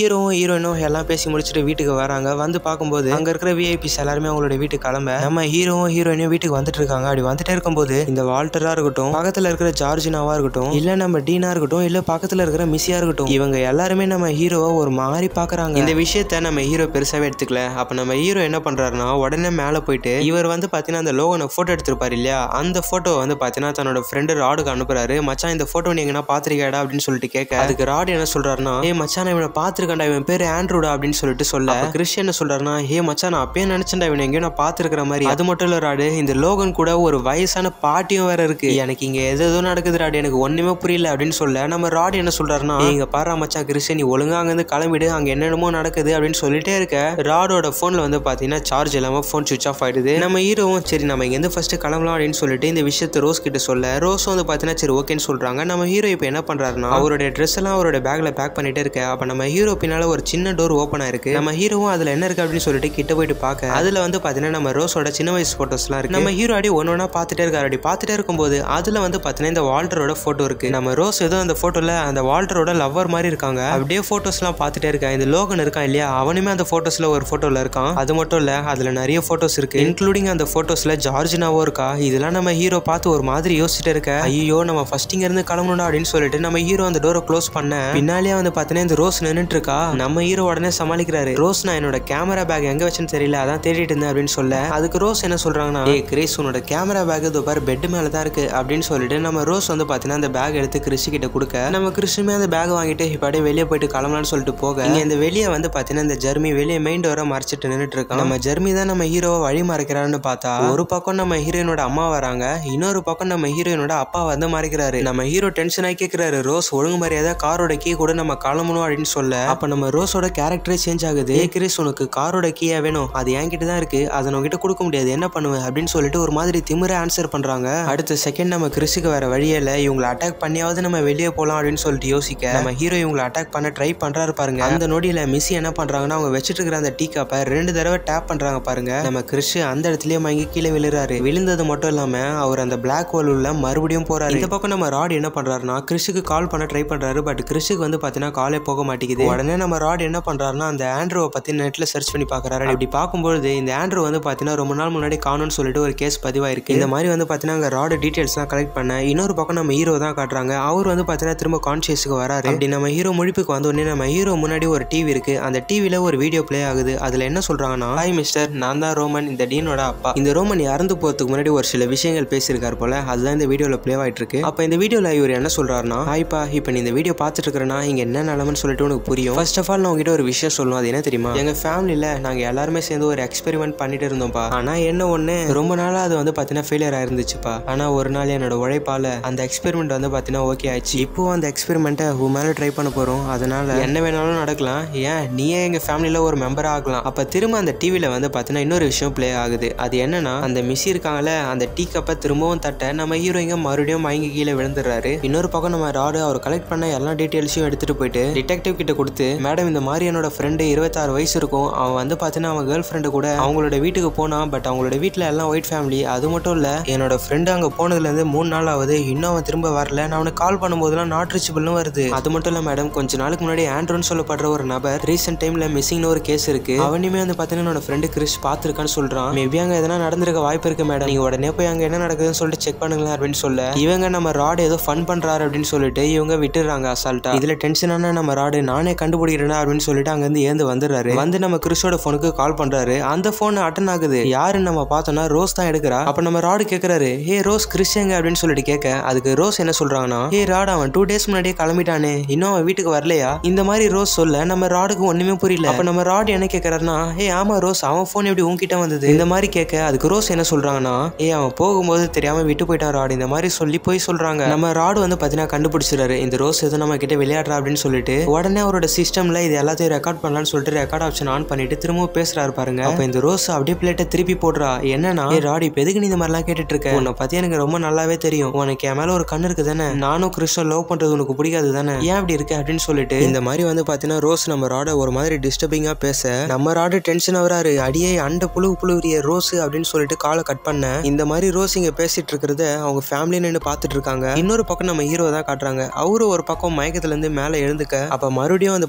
A: ஹீரோயினும் எல்லாம் பேசி முடிச்சுட்டு வீட்டுக்கு வராங்க வந்து பார்க்கும்போது அங்க இருக்கிற விஐபிஸ் எல்லாருமே அவங்களோட வீட்டுக்கு கிளம்ப நம்ம ஹீரோவும் ஹீரோயினும் வீட்டுக்கு வந்துட்டு இருக்காங்க அப்படி வந்துட்டே இருக்கும்போது இந்த வால்டரா இருக்கட்டும் பக்கத்துல இருக்கிற ஜார்ஜினாவா இருக்கட்டும் இல்ல நம்ம டீனா இருக்கட்டும் இல்ல பக்கத்துல இருக்கிற மிஸ்ஸியா இருக்கட்டும் இவங்க எல்லாருமே நம்ம ஹீரோவை ஒரு மாதிரி பாக்குறாங்க இந்த விஷயத்த நம்ம ஹீரோ பெருசாவே எடுத்துக்கல அப்ப நம்ம ஹீரோ என்ன பண்றாருன்னா உடனே மேல போயிட்டு இவர் வந்து பாத்தீங்கன்னா அந்த லோகனை போட்டோ எடுத்திருப்பாரு இல்லையா அந்த போட்டோ வந்து பாத்தீங்கன்னா தன்னோட ஃப்ரெண்டு ராடுக்கு அனுப்புறாரு மச்சான் இந்த போட்டோ நீ எங்கன்னா பாத்திருக்காடா அப்படின்னு சொல்லிட்டு கேட்க அதுக்கு ராடு என்ன சொல்றாருன்னா ஏ மச்சான் நான் இவனை பாத்திருக்கேன்டா இவன் பேரு ஆண்ட்ரூடா அப்படின்னு சொல்லிட்டு சொல்ல கிறிஷ் என்ன சொல்றாருன்னா ஏ மச்சான் நான் அப்பயே நினைச்சேன்டா இவனை எங்கேயோ நான் பாத்துருக்கிற மாதிரி அது மட்டும் இல்ல ராடு இந்த லோகன் கூட ஒரு வயசான பாட்டியும் வேற இருக்கு எனக்கு இங்க எது எதோ நடக்குது ராடு எனக்கு ஒண்ணுமே புரியல அப்படின்னு சொல்ல நம்ம ராடு என்ன சொல்றாருன்னா "ஏய், இங்க பாரு மச்சான் கிறிஸ் நீ ஒழுங்கா அங்க இருந்து கிளம்பிடு அங்க என்னென்னமோ நடக்குது அப்படின்னு சொல்லிட்டே இருக்க ராடோட போன்ல வந்து பாத்தீங்கன்னா சார்ஜ் இல்லாம போன் சுவிச் ஆஃப் ஆயிடுது நம்ம ஹீரோவும் சரி நம்ம இங்க இருந்து ஃபர்ஸ்ட் கிளம்பலாம் அப்படின்னு சொல்லிட்டு இந்த விஷயத்த ரோஸ் கிட்ட சொல்ல ரோஸ் வந்து பாத்தீங்கன்னா சரி ஓகேன்னு சொல்றாங்க நம்ம ஹீரோ இப்போ என்ன பண்றாருன்னா அவருடைய ட்ரெஸ் எல்லாம் அவரோட பேக்ல பேக் பண்ணிட்டே இருக்க அப்ப நம்ம ஹீரோ பின்னால ஒரு சின்ன டோர் ஓப்பன் ஆயிருக்கு நம்ம ஹீரோவும் அதுல என்ன இருக்கு அப்படின்னு சொல்லிட்டு கிட்ட போயிட்டு பார்க்க அதுல வந்து பாத்தீங்கன்னா நம்ம ரோஸோட சின்ன வயசு போட்டோஸ்லாம் இருக்கு நம்ம ஹீரோ அடி ஒன்னு ஒன்னா பார்த்துட்டே இருக்காரு அப்படி பார்த்துட்டே இருக்கும்போது அதுல வந்து பாத்தீங்கன்னா இந்த வால்டரோட போட்டோ இருக்கு நம்ம ரோஸ் ஏதோ அந்த போட்டோல அந்த வால்டரோட லவ்வர் மாதிரி இருக்காங்க அப்படியே போட்டோஸ்லாம் பார்த்துட்டே இருக்கேன் இந்த லோகன் இருக்கான் இல்லையா அவனுமே அந்த போட்டோஸ்ல ஒரு போட்டோல இருக்கான் அது மட்டும் இல்ல அதுல நிறைய போட்டோஸ் இருக்கு இன்க்ளூடிங் அந்த போட்டோஸ்ல ஜார்ஜினாவும் இருக்கா இதெல்லாம் நம்ம ஹீரோ பார்த்து ஒரு மாதிரி யோசிச்சுட்டு இருக்க ஐயோ நம்ம ஃபர்ஸ்ட் இங்க இருந்து கிளம்பணும்டா அப்படின்னு சொல்லிட்டு நம்ம ஹீரோ அந்த டோரை க்ளோஸ் பண்ண பின்னாலேயே வந்து பாத்தீங்கன்னா இந்த ரோஸ் நின்னுட்டு இருக்கா நம்ம ஹீரோ உடனே சமாளிக்கிறாரு ரோஸ் நான் என்னோட கேமரா பேக் எங்க வச்சேன்னு தெரியல அதான் தேடிட்டு இருந்தேன் அப்படின்னு சொல்ல அதுக்கு ரோஸ் என்ன சொல்றாங்கன்னா ஏ கிரேஸ் உன்னோட கேமரா பேக் இதோ பாரு பெட் மேல தான் இருக்கு அப்படின்னு சொல்லிட்டு நம்ம ரோஸ் வந்து பாத்தீங்கன்னா அந்த பேக் எடுத்து கிறிஸ் கிட்ட கொடுக்க நம்ம கிறிஸ்டுமே அந்த பேக் வாங்கிட்டு இப்ப அப்படியே வெளியே போயிட்டு கிளம்பலாம்னு சொல்லிட்டு போக இங்க இந்த வெளியே வந்து பாத்தீங்கன்னா இந்த ஜெர்மி வெளியே மெயின் டோரை மறைச்சிட்டு நின்னுட்டு இருக்கான் நம்ம ஜெர்மி தான் நம்ம ஹீரோவை வழி மறைக்கிறான்னு பார்த்தா ஒரு பக்கம் நம்ம ஹீரோயினோட அம்மா வராங்க இன்னொரு பக்கம் நம்ம ஹீரோயினோட அப்பா வந்து மறைக்கிறாரு நம்ம ஹீரோ டென்ஷன் ஆகி கேக்குறாரு ரோஸ் ஒழுங்கு மரியாதை காரோட கீ கூட நம்ம கிளம்பணும் அப்படின்னு சொல்ல அப்ப நம்ம ரோஸோட கேரக்டரே சேஞ்ச் ஆகுது ஏ கிறிஸ் உனக்கு காரோட கீயா வேணும் அது என்கிட்ட தான் இருக்கு அதை நான் உங்ககிட்ட கொடுக்க முடியாது என்ன பண்ணுவேன் அப்படின்னு சொல்லிட்டு ஒரு மாதிரி திமிர ஆன்சர் பண்றாங்க அடுத்த செகண்ட் நம்ம கிறிஸுக்கு வேற வழியே இல்ல இவங்களை அட்டாக் பண்ணியாவது நம்ம வெளியே போலாம் அப்படின்னு சொல்லிட்டு யோசிக்க நம்ம ஹீரோ இவங்களை அட்டாக் பண்ண ட்ரை பண்றாரு பாருங்க அந்த நொடியில மிஸ்ஸி என்ன பண்றாங்கன்னா அவங்க வச்சிட்டு இருக்கிற அந்த டீ கப்பை ரெண்டு தடவை டேப் பண்றாங்க பாருங்க நம்ம கிறிஸ் அந்த இடத்துலயே மயங்கி கீழே விழுறாரு விழுந்தது மட்டும் இல்லாம அவர் அந்த பிளாக் ஹோல் உள்ள மறுபடியும் போறாரு இந்த பக்கம் நம்ம ராட் என்ன பண்றாருன்னா கிறிஸுக்கு கால் பண்ண ட்ரை பண்றாரு பட் கிறிஸுக்கு வந்து பாத்தீங்கன்னா காலே போக மாட்டேங்குது உடனே நம்ம ராட் என்ன பண்றாருன்னா அந்த ஆண்ட்ரோவை பத்தி நெட்ல சர்ச் பண்ணி பாக்குறாரு இப்படி பார்க்கும்போது இந்த ஆண்ட்ரோ வந்து பாத்தீங்கன்னா ரொம்ப நாள் முன்னாடி காணும்னு சொல்லிட்டு ஒரு கேஸ் பதிவாயிருக்கு இந்த மாதிரி வந்து பாத்தீங்கன்னா அங்க ராட் டீடைல்ஸ்லாம் கலெக்ட் பண்ண இன்னொரு பக்கம் நம்ம ஹீரோ தான் காட்டுறாங்க அவர் வந்து பாத்தீங்கன்னா திரும்ப கான்சியஸுக்கு வராரு அப்படி நம்ம ஹீரோ முழிப்புக்கு வந்த உடனே நம்ம ஹீரோ முன்னாடி ஒரு டிவி இருக்கு அந்த டிவில ஒரு வீடியோ ப்ளே ஆகுது அதுல என்ன சொல்றாங்கன்னா ஹாய் மிஸ்டர் நான் தான் ரோமன் இந்த டீனோட அப்பா இந்த ரோமன் இறந்து போறதுக்கு முன்னாடி ஒரு சில விஷயங்கள் பேசியிருக்காரு போல அதுதான் இந்த வீடியோல ப்ளே ஆயிட்டு இருக்கு அப்ப இந்த வீடியோல இவர் என்ன சொல்றாருன்னா ஹாய்ப்பா இப்போ நீ இந்த வீடியோ பார்த்துட்டு இருக்கிறனா இங்க என்ன நிலமன்னு சொல்லிட்டு உனக்கு புரியும் ஃபர்ஸ்ட் ஆஃப் ஆல் நான் உங்ககிட்ட ஒரு விஷயம் சொல்லணும் அது என்ன தெரியுமா எங்க ஃபேமிலியில நாங்க எல்லாருமே சேர்ந்து ஒரு எக்ஸ்பெரிமெண்ட் பண்ணிட்டு இருந்தோம்ப்பா ஆனா என்ன ஒண்ணு ரொம்ப நாளா அது வந்து பாத்தீங்கன்னா ஃபெயிலியர் ஆயிருந்துச்சுப்பா ஆனா ஒரு நாள் என்னோட உழைப்பால அந்த எக்ஸ்பெரிமெண்ட் வந்து பாத்தீங்கன்னா ஓகே ஆயிடுச்சு இப்போ அந்த எக்ஸ்பெரிமெண்ட்டை உன் மேல ட்ரை பண்ண போறோம் அதனால என்ன வேணாலும் நடக்கலாம் ஏன் நீயே எங்க ஃபேமிலியில ஒரு மெம்பரா ஆகலாம் அப்ப திரும்ப அந்த டிவில வந்து பாத்தீங்கன்னா இன்னொரு விஷயம் ப்ளே ஆகுது அது என்னன்னா அந்த மிஸ் இருக்காங்கல்ல அந்த டீ கப்பை திரும்பவும் தட்ட நம்ம ஹீரோயிங்க மறுபடியும் மயங்கி கீழே விழுந்துடுறாரு இன்னொரு பக்கம் நம்ம ராடு அவர் கலெக்ட் பண்ண எல்லா டீட்டெயில்ஸையும் எடுத்துட்டு போயிட்டு டிடெக்டிவ் கிட்ட கொடுத்து மேடம் இந்த மாதிரி என்னோட ஃப்ரெண்டு இருபத்தாறு வயசு இருக்கும் அவன் வந்து பார்த்தீங்கன்னா அவன் கேர்ள் ஃப்ரெண்டு கூட அவங்களோட வீட்டுக்கு போனான் பட் அவங்களோட வீட்டில் எல்லாம் ஒயிட் ஃபேமிலி அது மட்டும் இல்லை என்னோட ஃப்ரெண்டு அங்கே போனதுலேருந்து மூணு நாள் ஆகுது இன்னும் அவன் திரும்ப வரல நான் அவனுக்கு கால் பண்ணும்போதெல்லாம் நாட் ரீச்சபிள்னு வருது அது மட்டும் இல்லை மேடம் கொஞ்ச நாளுக்கு முன்னாடி ஆண்ட்ரோன்னு சொல்லப்படுற ஒரு நபர் ரீசெண்ட் டைம்ல மிஸ்ஸிங்னு ஒரு கேஸ் இருக்கு அவனுமே வந்து பார்த்தீங்கன்னா என்னோட ஃப்ரெண்டு கிறிஸ் பார்த்துருக்கான்னு சொல்றான் மேபி அங்கே எதனா நடந்திருக்க வாய்ப்பு இருக்கு மேடம் நீங்க உடனே போய் அங்கே என்ன நடக்குதுன்னு சொல்லிட்டு செக் பண்ணுங்களேன் அப்படின்னு சொல்ல இவங்க நம்ம ராடு ஏதோ ஃபன் பண்றாரு அப்படின்னு சொல்லிட்டு இவங்க விட்டுறாங்க அசால்ட்டா இதுல டென்ஷனான நம்ம ராடு நானே கண்டுபிடிக்கிறேன் அப்படின்னு சொல்லிட்டு அங்க இருந்து ஏந்து வந்துடுறாரு வந்து நம்ம கிறிஸோட போனுக்கு கால் பண்றாரு அந்த போன் அட்டன் ஆகுது யாருன்னு நம்ம பார்த்தோம்னா ரோஸ் தான் எடுக்கிறா அப்ப நம்ம ராடு கேக்குறாரு ஹே ரோஸ் கிறிஸ் எங்க அப்படின்னு சொல்லிட்டு கேட்க அதுக்கு ரோஸ் என்ன சொல்றாங்கன்னா ஹே ராட் அவன் டூ டேஸ் முன்னாடியே கிளம்பிட்டானே இன்னும் அவன் வீட்டுக்கு வரலையா இந்த மாதிரி ரோஸ் சொல்ல நம்ம ராடுக்கு ஒண்ணுமே புரியல அப்ப நம்ம ராட் என்ன கேக்குறாருன்னா ஹே ஆமா ரோஸ் அவன் போன் எப்படி உன்கிட்ட வந்தது இந்த மாதிரி கேட்க அதுக்கு ரோஸ் என்ன சொல்றாங்கன்னா ஏ அவன் போகும்போது தெரியாம விட்டு போயிட்டான் ராடு இந்த மாதிரி சொல்லி போய் சொல்றாங்க நம்ம ராடு வந்து பாத்தீங்கன்னா கண்டுபிடிச்சிடாரு இந்த ரோஸ் எதுவும் நம்ம கிட்ட விளையாடுறா அப்படின்னு சொல்லிட்டு உடனே அவரோட சிஸ்டம்ல இது எல்லாத்தையும் ரெக்கார்ட் பண்ணலாம்னு சொல்லிட்டு ரெக்கார்ட் ஆப்ஷன் ஆன் பண்ணிட்டு திரும்பவும் பேசுறாரு பாருங்க அப்ப இந்த ரோஸ் அப்படியே பிளேட்டை திருப்பி போடுறா என்னன்னா ஏ ராடு இப்ப எதுக்கு நீ இந்த மாதிரிலாம் கேட்டுட்டு இருக்க உன்னை பத்தி எனக்கு ரொம்ப நல்லாவே தெரியும் உனக்கு என் மேல ஒரு கண்ணு இருக்கு தானே நானும் கிறிஸ்டன் லவ் பண்றது உனக்கு பிடிக்காது தானே ஏன் அப்படி இருக்க அப்படின்னு சொல்லிட்டு இந்த மாதிரி வந்து பாத்தீங்கன்னா ரோஸ் நம்ம ராட ஒரு மாதிரி டிஸ்டர்பிங்கா பேச நம்ம ராடு டென்ஷன் ஆகுறாரு அடியே அண்ட புழு புழுவுரிய ரோஸ் அப்படின்னு சொல்லிட்டு காலை கட் பண்ண இந்த மாதிரி ரோஸ் இங்க பேசிட்டு இருக்கிறத அவங்க ஃபேமிலி நின்று பார்த்துட்டு இருக்காங்க இன்னொரு பக்கம் நம்ம ஹீரோ தான் காட்டுறாங்க அவரு ஒரு பக்கம் மயக்கத்துல இருந்து மேல எழுந்துக்க அப்ப மறுபடியும் வந்து பாத்தீங்கன்னா நம்ம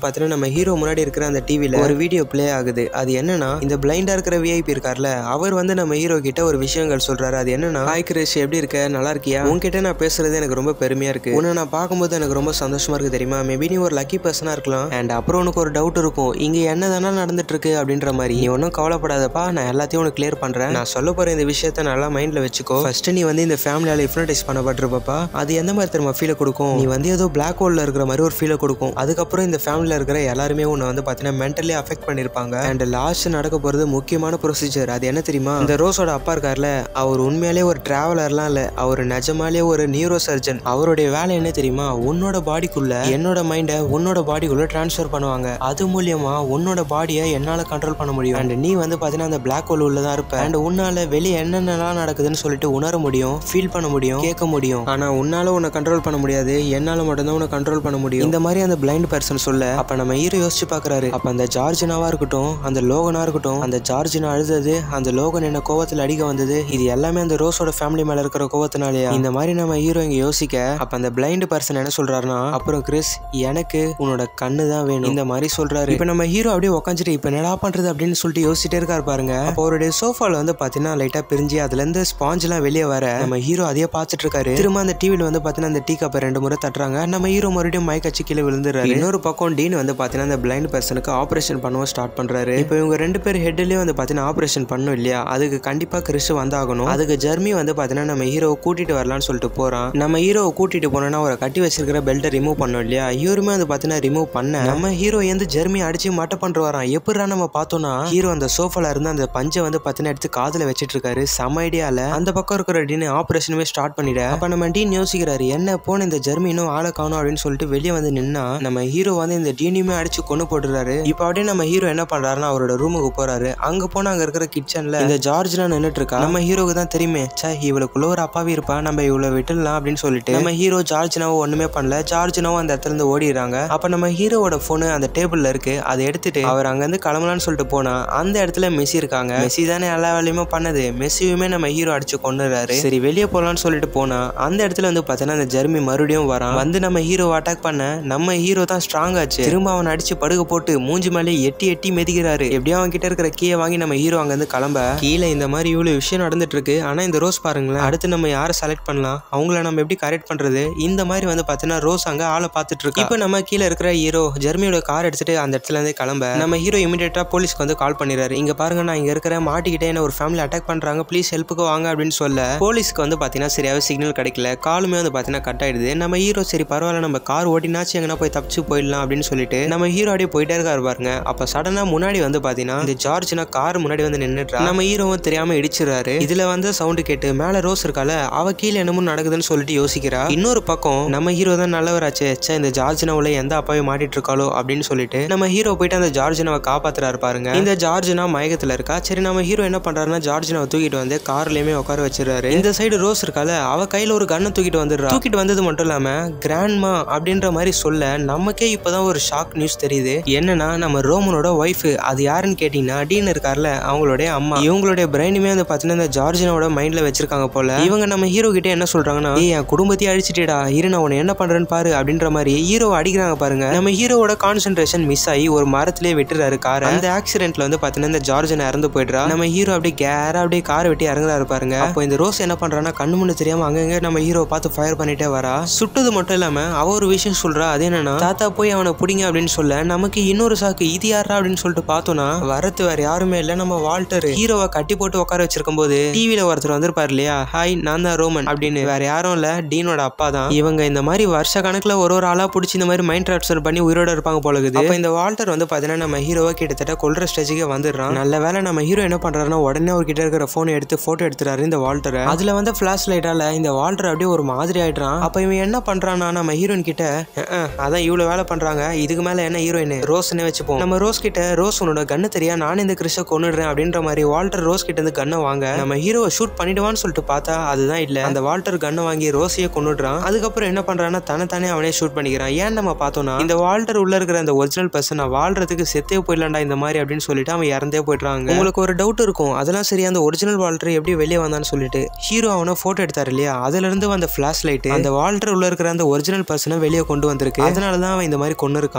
A: ஹீரோ முன்னாடி இருக்கிற அந்த டிவில ஒரு வீடியோ ப்ளே ஆகுது அது என்னன்னா இந்த பிளைண்டா இருக்கிற விஐபி இருக்கார்ல அவர் வந்து நம்ம ஹீரோ கிட்ட ஒரு விஷயங்கள் சொல்றாரு அது என்னன்னா ஹாய் கிரிஷ் எப்படி இருக்க நல்லா இருக்கியா உன்கிட்ட நான் பேசுறது எனக்கு ரொம்ப பெருமையா இருக்கு உன்னை நான் பார்க்கும்போது எனக்கு ரொம்ப சந்தோஷமா இருக்கு தெரியுமா மேபி நீ ஒரு லக்கி பர்சனா இருக்கலாம் அண்ட் அப்புறம் உனக்கு ஒரு டவுட் இருக்கும் இங்க என்ன தானே நடந்துட்டு இருக்கு அப்படின்ற மாதிரி நீ ஒன்றும் கவலைப்படாதப்பா நான் எல்லாத்தையும் உனக்கு கிளியர் பண்றேன் நான் சொல்ல போற இந்த விஷயத்த நல்லா மைண்ட்ல வச்சுக்கோ ஃபர்ஸ்ட் நீ வந்து இந்த ஃபேமிலியால ஹிப்னடைஸ் பண்ணப்பட்டிருப்பப்பா அது எந்த மாதிரி தெரியுமா ஃபீலை கொடுக்கும் நீ வந்து ஏதோ பிளாக் ஹோல்ல இருக்கிற மாதிரி ஒரு ஃபீலை கொடுக்கும் அதுக்கப்புறம் இந்த ஃபேமிலியில் இருக்கிற எல்லாருமே உன்னை வந்து பார்த்தீங்கன்னா மென்டலி அஃபெக்ட் பண்ணியிருப்பாங்க அண்ட் லாஸ்ட் நடக்க போகிறது முக்கியமான ப்ரொசீஜர் அது என்ன தெரியுமா இந்த ரோஸோட அப்பா இருக்கார்ல அவர் உண்மையிலே ஒரு டிராவலர்லாம் இல்லை அவர் நிஜமாலே ஒரு நியூரோ சர்ஜன் அவருடைய வேலை என்ன தெரியுமா உன்னோட பாடிக்குள்ள என்னோட மைண்டை உன்னோட பாடிக்குள்ள ட்ரான்ஸ்ஃபர் பண்ணுவாங்க அது மூலியமா உன்னோட பாடியை என்னால் கண்ட்ரோல் பண்ண முடியும் அண்ட் நீ வந்து பார்த்தீங்கன்னா அந்த பிளாக் ஹோல் உள்ள தான் இருப்ப அண்ட் உன்னால வெளியே என்னென்னலாம் நடக்குதுன்னு சொல்லிட்டு உணர முடியும் ஃபீல் பண்ண முடியும் கேட்க முடியும் ஆனால் உன்னால உன்னை கண்ட்ரோல் பண்ண முடியாது என்னால் மட்டும்தான் உன்னை கண்ட்ரோல் பண்ண முடியும் இந்த மாதிரி அந்த பிளைண்ட் பர்சன் சொல்ல அப்ப நம்ம ஹீரோ யோசிச்சு பாக்குறாரு அப்ப அந்த ஜார்ஜினாவா இருக்கட்டும் அந்த லோகனா இருக்கட்டும் அந்த ஜார்ஜினா அழுதது அந்த லோகன் என்ன கோவத்துல அடிக்க வந்தது இது எல்லாமே அந்த ரோஸோட ஃபேமிலி மேல இருக்கிற கோவத்தினாலயா இந்த மாதிரி நம்ம ஹீரோ இங்க யோசிக்க அப்ப அந்த பிளைண்ட் பர்சன் என்ன சொல்றாருன்னா அப்புறம் கிறிஸ் எனக்கு உன்னோட கண்ணு தான் வேணும் இந்த மாதிரி சொல்றாரு இப்ப நம்ம ஹீரோ அப்படியே உட்காந்துட்டு இப்ப என்னடா பண்றது அப்படின்னு சொல்லிட்டு யோசிச்சுட்டே இருக்காரு பாருங்க அப்போ அவருடைய சோஃபால வந்து பாத்தீங்கன்னா லைட்டா பிரிஞ்சு அதுல இருந்து ஸ்பாஞ்ச் எல்லாம் வெளியே வர நம்ம ஹீரோ அதையே பார்த்துட்டு இருக்காரு திரும்ப அந்த டிவில வந்து பாத்தீங்கன்னா அந்த டீ கப்பை ரெண்டு முறை தட்டுறாங்க நம்ம ஹீரோ மறுபடியும் மயக்கச்சு கீழே விழுந்துறாரு இன்னொரு பக்கம் டீன் வந்து பாத்தீங்கன்னா அந்த பிளைண்ட் பர்சனுக்கு ஆபரேஷன் பண்ணவும் ஸ்டார்ட் பண்றாரு இப்போ இவங்க ரெண்டு பேர் ஹெட்லயே வந்து பாத்தீங்கன்னா ஆபரேஷன் பண்ணும் இல்லையா அதுக்கு கண்டிப்பா கிறிஸ் வந்தாகணும் அதுக்கு ஜெர்மி வந்து பாத்தீங்கன்னா நம்ம ஹீரோவை கூட்டிட்டு வரலாம்னு சொல்லிட்டு போறான் நம்ம ஹீரோவை கூட்டிட்டு போனோம்னா அவரை கட்டி வச்சிருக்கிற பெல்ட்டை ரிமூவ் பண்ணோம் இல்லையா இவருமே வந்து பாத்தீங்கன்னா ரிமூவ் பண்ண நம்ம ஹீரோ எந்த ஜெர்மி அடிச்சு மட்டை பண்ற வரான் எப்படிடா நம்ம பார்த்தோம்னா ஹீரோ அந்த சோஃபால இருந்து அந்த பஞ்சை வந்து பாத்தீங்கன்னா எடுத்து காதுல வச்சிட்டு இருக்காரு செம ஐடியால அந்த பக்கம் இருக்கிற டீன் ஆபரேஷனுமே ஸ்டார்ட் பண்ணிட அப்ப நம்ம டீன் யோசிக்கிறாரு என்ன போன இந்த ஜெர்மி இன்னும் ஆளை காணும் அப்படின்னு சொல்லிட்டு வெளியே வந்து நின்னா நம்ம ஹீரோ வந்து இந்த டீனையுமே அடிச்சு கொண்டு போட்டுறாரு இப்போ அப்படியே நம்ம ஹீரோ என்ன பண்றாருன்னா அவரோட ரூமுக்கு போறாரு அங்க போனா அங்க இருக்கிற கிச்சன்ல இந்த ஜார்ஜ்லாம் நின்னுட்டு இருக்கா நம்ம ஹீரோக்கு தான் தெரியுமே சே இவளுக்குள்ள ஒரு அப்பாவி இருப்பா நம்ம இவ்வளவு விட்டுடலாம் அப்படின்னு சொல்லிட்டு நம்ம ஹீரோ ஜார்ஜ்னாவும் ஒண்ணுமே பண்ணல ஜார்ஜ்னாவும் அந்த இடத்துல இருந்து ஓடிடுறாங்க அப்ப நம்ம ஹீரோவோட போனு அந்த டேபிள்ல இருக்கு அதை எடுத்துட்டு அவர் அங்க இருந்து கிளம்பலாம்னு சொல்லிட்டு போனா அந்த இடத்துல மெஸ்ஸி இருக்காங்க மெஸ்ஸி தானே எல்லா வேலையுமே பண்ணது மெஸ்ஸியுமே நம்ம ஹீரோ அடிச்சு கொண்டுறாரு சரி வெளியே போலாம்னு சொல்லிட்டு போனா அந்த இடத்துல வந்து பார்த்தீங்கன்னா அந்த ஜெர்மி மறுபடியும் வரான் வந்து நம்ம ஹீரோவை அட்டாக் பண்ண நம்ம ஹீரோ தான் ஸ்ட்ராங் ஆச்சு திரும்ப அவன் அடிச்சு படுக போட்டு மூஞ்சி மேலே எட்டி எட்டி மிதிக்கிறாரு எப்படியும் அவன் கிட்ட இருக்கிற கீயை வாங்கி நம்ம ஹீரோ அங்க இருந்து கிளம்ப கீழே இந்த மாதிரி இவ்வளவு விஷயம் நடந்துட்டு இருக்கு ஆனா இந்த ரோஸ் பாருங்களேன் அடுத்து நம்ம யாரை செலக்ட் பண்ணலாம் அவங்கள நம்ம எப்படி கரெக்ட் பண்றது இந்த மாதிரி வந்து பார்த்தீங்கன்னா ரோஸ் அங்க ஆளை பார்த்துட்டு இருக்கு இப்போ நம்ம கீழே இருக்கிற ஹீரோ ஜெர்மியோட கார் எடுத்துட்டு அந்த இடத்துல இருந்து கிளம்ப நம்ம ஹீரோ இமீடியட்டா போலீஸ்க்கு வந்து கால் பண்ணிடுறாரு இங்க பாருங்க நான் இங்க இருக்கிற மாட்டிக்கிட்டே என்ன ஒரு ஃபேமிலி அட்டாக் பண்றாங்க ப்ளீஸ் ஹெல்ப்புக்கு வாங்க அப்படின்னு சொல்ல போலீஸ்க்கு வந்து பாத்தீங்கன்னா சரியாவே சிக்னல் கிடைக்கல காலுமே வந்து பாத்தீங்கன்னா கட் ஆயிடுது நம்ம ஹீரோ சரி பரவாயில்ல நம்ம கார் ஓட்டினாச்சு எங்கன்னா போய் தப்பிச்சு போயிடலாம் அப்படின்னு சொல்லிட்டு நம்ம ஹீரோ அப்படியே போயிட்டே இருக்காரு பாருங்க அப்ப சடனா முன்னாடி வந்து பாத்தீங்கன்னா இந்த ஜார்ஜ்னா கார் முன்னாடி வந்து நின்னுட்றா நம்ம ஹீரோவும் தெரியாம இடிச்சிடுறாரு இதுல வந்து சவுண்டு கேட்டு மேல ரோஸ் இருக்கால அவ கீழே என்னமோ நடக்குதுன்னு சொல்லிட்டு யோசிக்கிறா இன்னொரு பக்கம் நம்ம ஹீரோ தான் நல்லவராச்சே ச்சே இந்த ஜார்ஜ்னாவுல எந்த அப்பாவையும் மாட்டிட்டு இருக்காளோ அப்படின்னு சொல்லிட்டு நம்ம ஹீரோ போயிட்டு அந்த ஜார்ஜினாவை காப்பாத்துறாரு பாருங்க இந்த ஜார்ஜினா மயக்கத்துல இருக்கா சரி நம்ம ஹீரோ என்ன பண்றாருன்னா ஜார்ஜினாவை தூக்கிட்டு வந்து கார்லயுமே உட்கார வச்சிருக்காரு இந்த சைடு ரோஸ் இருக்கால அவ கையில ஒரு கண்ணை தூக்கிட்டு வந்துடுறா தூக்கிட்டு வந்தது மட்டும் இல்லாம கிராண்ட்மா அப்படின்ற மாதிரி சொல்ல நமக்கே இப்பதான் ஒரு ஷாக் நியூஸ் தெரியுது என்னன்னா நம்ம ரோமனோட ஒய்ஃப் அது யாருன்னு கேட்டீங்கன்னா டீன் இருக்கார்ல அவங்களுடைய அம்மா இவங்களுடைய பிரெயினுமே வந்து பாத்தீங்கன்னா இந்த ஜார்ஜினாவோட மைண்ட்ல வச்சிருக்காங்க போல இவங்க நம்ம ஹீரோ கிட்ட என்ன சொல்றாங்கன்னா ஏய் என் குடும்பத்தையே அழிச்சிட்டேடா இரு நான் உன்னை என்ன பண்றேன்னு பாரு அப்படின்ற மாதிரி ஹீரோ அடிக்கிறாங்க பாருங்க நம்ம ஹீரோவோட கான்சென்ட்ரேஷன் மிஸ் ஆகி ஒரு மரத்திலே விட்டுறாரு கார் அந்த ஆக்சிடென்ட்ல வந்து பாத்தீங்கன்னா இந்த ஜார்ஜன் இறந்து போயிடுறா நம்ம ஹீரோ அப்படியே கேரா அப்படியே காரை வெட்டி இறங்குறாரு பாருங்க அப்போ இந்த ரோஸ் என்ன பண்றான்னா கண்ணு முன்னு தெரியாம அங்கங்க நம்ம ஹீரோ பார்த்து ஃபயர் பண்ணிட்டே வரா சுட்டது மட்டும் இல்லாம அவ ஒரு விஷயம் சொல்றா அது என்னன்னா தாத்தா போய் அவனை பிடிங்க அப்படின்னு சொல்ல நமக்கு இன்னொரு சாக்கு இது யாரா அப்படின்னு சொல்லிட்டு பார்த்தோம்னா வரது வேற யாருமே இல்ல நம்ம வால்டர் ஹீரோவை கட்டி போட்டு உட்கார வச்சிருக்கும் போது டிவில ஒருத்தர் வந்திருப்பாரு இல்லையா ஹாய் நான் தான் ரோமன் அப்படின்னு வேற யாரும் இல்ல டீனோட அப்பா தான் இவங்க இந்த மாதிரி வருஷ கணக்குல ஒரு ஒரு ஆளா பிடிச்சி இந்த மாதிரி மைண்ட் ட்ரான்ஸ்ஃபர் பண்ணி உயிரோட இருப்பாங்க போல இருக்குது அப்ப இந்த வால்டர் வந்து பாத்தீங்கன்னா நம்ம ஹீரோவை கிட்டத்தட்ட கொல்ற ஸ்டேஜுக்கே வந்துடுறான் நல்ல வேலை நம்ம ஹீரோ என்ன பண்றாருன்னா உடனே அவர் கிட்ட இருக்கிற போனை எடுத்து போட்டோ எடுத்துறாரு இந்த வால்டரை அதுல வந்து பிளாஷ் லைட்டால இந்த வால்டர் அப்படியே ஒரு மாதிரி ஆயிடுறான் அப்ப இவன் என்ன பண்றான்னா நம்ம ஹீரோயின் கிட்ட "அஹ், அஹ், அதான் இவ்வளவு வேலை பண்றாங்க இதுக்கு மேல என்ன ஹீரோயின் ரோஸ்னே வச்சுப்போம் நம்ம ரோஸ் கிட்ட ரோஸ் உன்னோட கண்ணு தெரியா நானே இந்த கிறிஷ கொன்னுடுறேன் அப்படின்ற மாதிரி வால்டர் ரோஸ் கிட்ட இருந்து கண்ணை வாங்க நம்ம ஹீரோவை ஷூட் பண்ணிடுவான்னு சொல்லிட்டு பார்த்தா அதுதான் இல்ல அந்த வால்டர் கண்ணை வாங்கி ரோஸையே கொன்னுடுறான் அதுக்கப்புறம் என்ன பண்றான்னா தன்னைத்தானே அவனே ஷூட் பண்ணிக்கிறான் ஏன் நம்ம பார்த்தோம்னா இந்த வால்டர் உள்ள இருக்கிற அந்த ஒரிஜினல் பர்சன் வாழ்றதுக்கு செத்தே போயிடலாம்டா இந்த மாதிரி அப்படின்னு சொல்லிட்டு அவன் இறந்தே போயிடுறாங்க உங்களுக்கு ஒரு டவுட் இருக்கும் அதெல்லாம் சரி அந்த ஒரிஜினல் வால்டர் எப்படி வெளியே வந்தான்னு சொல்லிட்டு ஹீரோ அவனை போட்டோ எடுத்தாரு இல்லையா அதுல இருந்து வந்த பிளாஷ் லைட் அந்த வால்டர் உள்ள இருக்கிற அந்த ஒரிஜினல் பர்சனை வெளியே கொண்டு வந்திருக்கு அதனால தான் அவன் இந்த மாதிரி கொண்டு இருக்கான் இவ்வளவு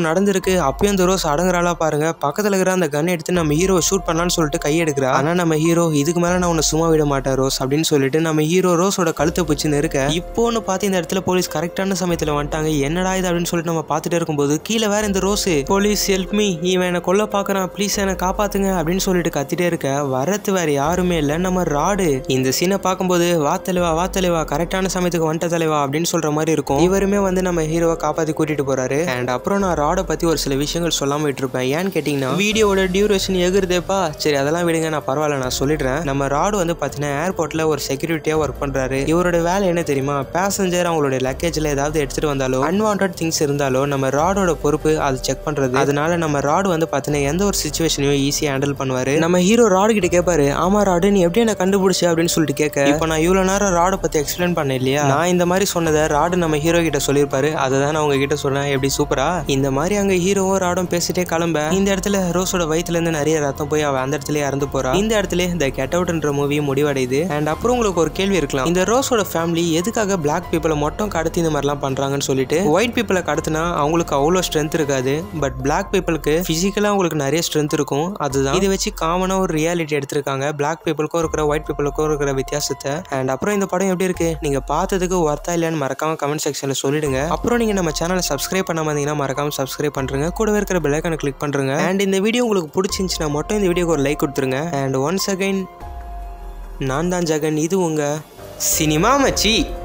A: நடந்திருக்கு அப்பயும் அந்த ரோஸ் அடங்குறாளா பாருங்க பக்கத்துல இருக்கிற அந்த கன் எடுத்து நம்ம ஹீரோ ஷூட் பண்ணலாம்னு சொல்லிட்டு கை எடுக்கிறா ஆனா நம்ம ஹீரோ இதுக்கு மேல நான் உன்னை சும்மா விட மாட்டேன் ரோஸ் அப்படின்னு சொல்லிட்டு நம்ம ஹீரோ ரோஸோட கழுத்தை பிடிச்சின்னு இருக்க இப்போன்னு பார்த்து இந்த இடத்துல போலீஸ் கரெக்டான சமயத்துல வந்துட்டாங்க என்னடா இது அப்படின்னு சொல்லிட்டு நம்ம பார்த்துட்டே இருக்கும்போது கீழே வேற இந்த ரோஸ் போலீஸ் ஹெல்ப் மீ இவன் என்ன கொல்ல பாக்குறான் ப்ளீஸ் என்னை காப்பாத்துங்க அப்படின்னு சொல்லிட்டு கத்திட்டே இருக்க வரத்து வேற யாருமே இல்லை நம்ம ராடு இந்த சீனை பார்க்கும்போது வா தலைவா வா தலைவா கரெக்டான சமயத்துக்கு வந்துட்ட தலைவா அப்படின்னு சொல்ற மாதிரி இருக்கும் இவருமே வந்து நம்ம ஹீரோவை காப்பாத்தி கூட்டிட்டு போறாரு அண்ட் அப்புறம் நான் ராடை பத்தி ஒரு சில விஷயங்கள் சொல்லாம விட்டுருப்பேன் ஏன்னு கேட்டீங்கன்னா வீடியோவோட டியூரேஷன் எகுறதேப்பா சரி அதெல்லாம் விடுங்க நான் பரவாயில்ல நான் சொல்லிடுறேன் நம்ம ராடு வந்து பார்த்தீங்கன்னா ஏர்போர்ட்ல ஒரு செக்யூரிட்டியா ஒர்க் பண்றாரு இவரோட வேலை என்ன தெரியுமா பேசஞ்சர் அவங்களுடைய லக்கேஜ்ல ஏதாவது எடுத்துட்டு வந்தாலோ அன்வான்ட் திங்ஸ் இருந்தாலோ நம்ம ராடோட பொறுப்பு அது செக் பண்றது அதனால நம்ம ராடு வந்து பார்த்தீங்கன்னா எந்த ஒரு சுச்சுவேஷனையும் ஈஸியா ஹேண்டில் பண்ணுவாரு நம்ம ஹீரோ ராடு கிட்ட கேட்பாரு ஆமா ராடு நீ எப்படி என்ன கண்டுபிடிச்ச அப்படின்னு சொல்லிட்டு கேட்க இப்போ நான் இவ்வளவு நேரம் ராடை பத்தி எக்ஸ்பிளைன் பண்ணேன் இல்லையா நான் இந்த மாதிரி சொன்னதை ராடு நம்ம ஹீரோ கிட்ட சொல்லியிருப்பாரு அதை தான் நான் உங்ககிட்ட சொன்னேன் எப்படி சூப்பரா இந்த மாதிரி அங்க ஹீரோவும் ராடும் பேசிட்டே கிளம்ப இந்த இடத்துல ரோஸோட வயித்துல இருந்து நிறைய ரத்தம் போய் அவ அந்த இடத்துல இறந்து போறா இந்த இடத்துல இந்த கெட் அவுட்ன்ற மூவி முடிவடையுது அண்ட் அப்புறம் உங்களுக்கு ஒரு கேள்வி இருக்கலாம் இந்த ரோஸோட ஃபேமிலி எதுக்காக பிளாக் பீப்புளை மட்டும் கடத்தி இந்த மாதிரிலாம் பண்றாங்கன்னு சொல்லிட்டு ஒயிட் பீப்புளை கடத்தினா அவங்களுக்கு அவ்வளோ ஸ்ட்ரென்த் இருக்காது பட் பிளாக் பீப்புளுக்கு பிசிக்கலா அவங்களுக்கு நிறைய ஸ்ட்ரென்த் இருக்கும் அதுதான் இதை வச்சு காமனா ஒரு ரியாலிட்டி எடுத்திருக்காங்க பிளாக் பீப்புளுக்கும் இருக்கிற ஒயிட் பீப்புளுக்கும் இருக்கிற வித்தியாசத்தை அண்ட் அப்புறம் இந்த படம் எப்படி இருக்கு நீங்க பார்த்ததுக்கு ஒர்த்தா இல்லையான்னு மறக்காம கமெண்ட் செக்ஷன்ல சொல்லிடுங்க அப்புறம் நீங்க நம்ம சேனலை சப்ஸ்கிரைப் பண்ணாம இருந்தீங்கன்னா மறக்காம சப்ஸ்கிரைப் பண்றீங்க கூடவே இருக்கிற பெல்லைக்கான கிளிக் பண்றீங்க அண்ட் இந்த வீடியோ உங்களுக்கு பிடிச்சிருந்துச்சுன்னா மட்டும் இந்த வீடியோக்கு ஒரு லைக் கொடுத்துருங்க அண்ட் ஒன்ஸ் அகைன் நான் தான் ஜெகன் இது உங்க சினிமா மச்சி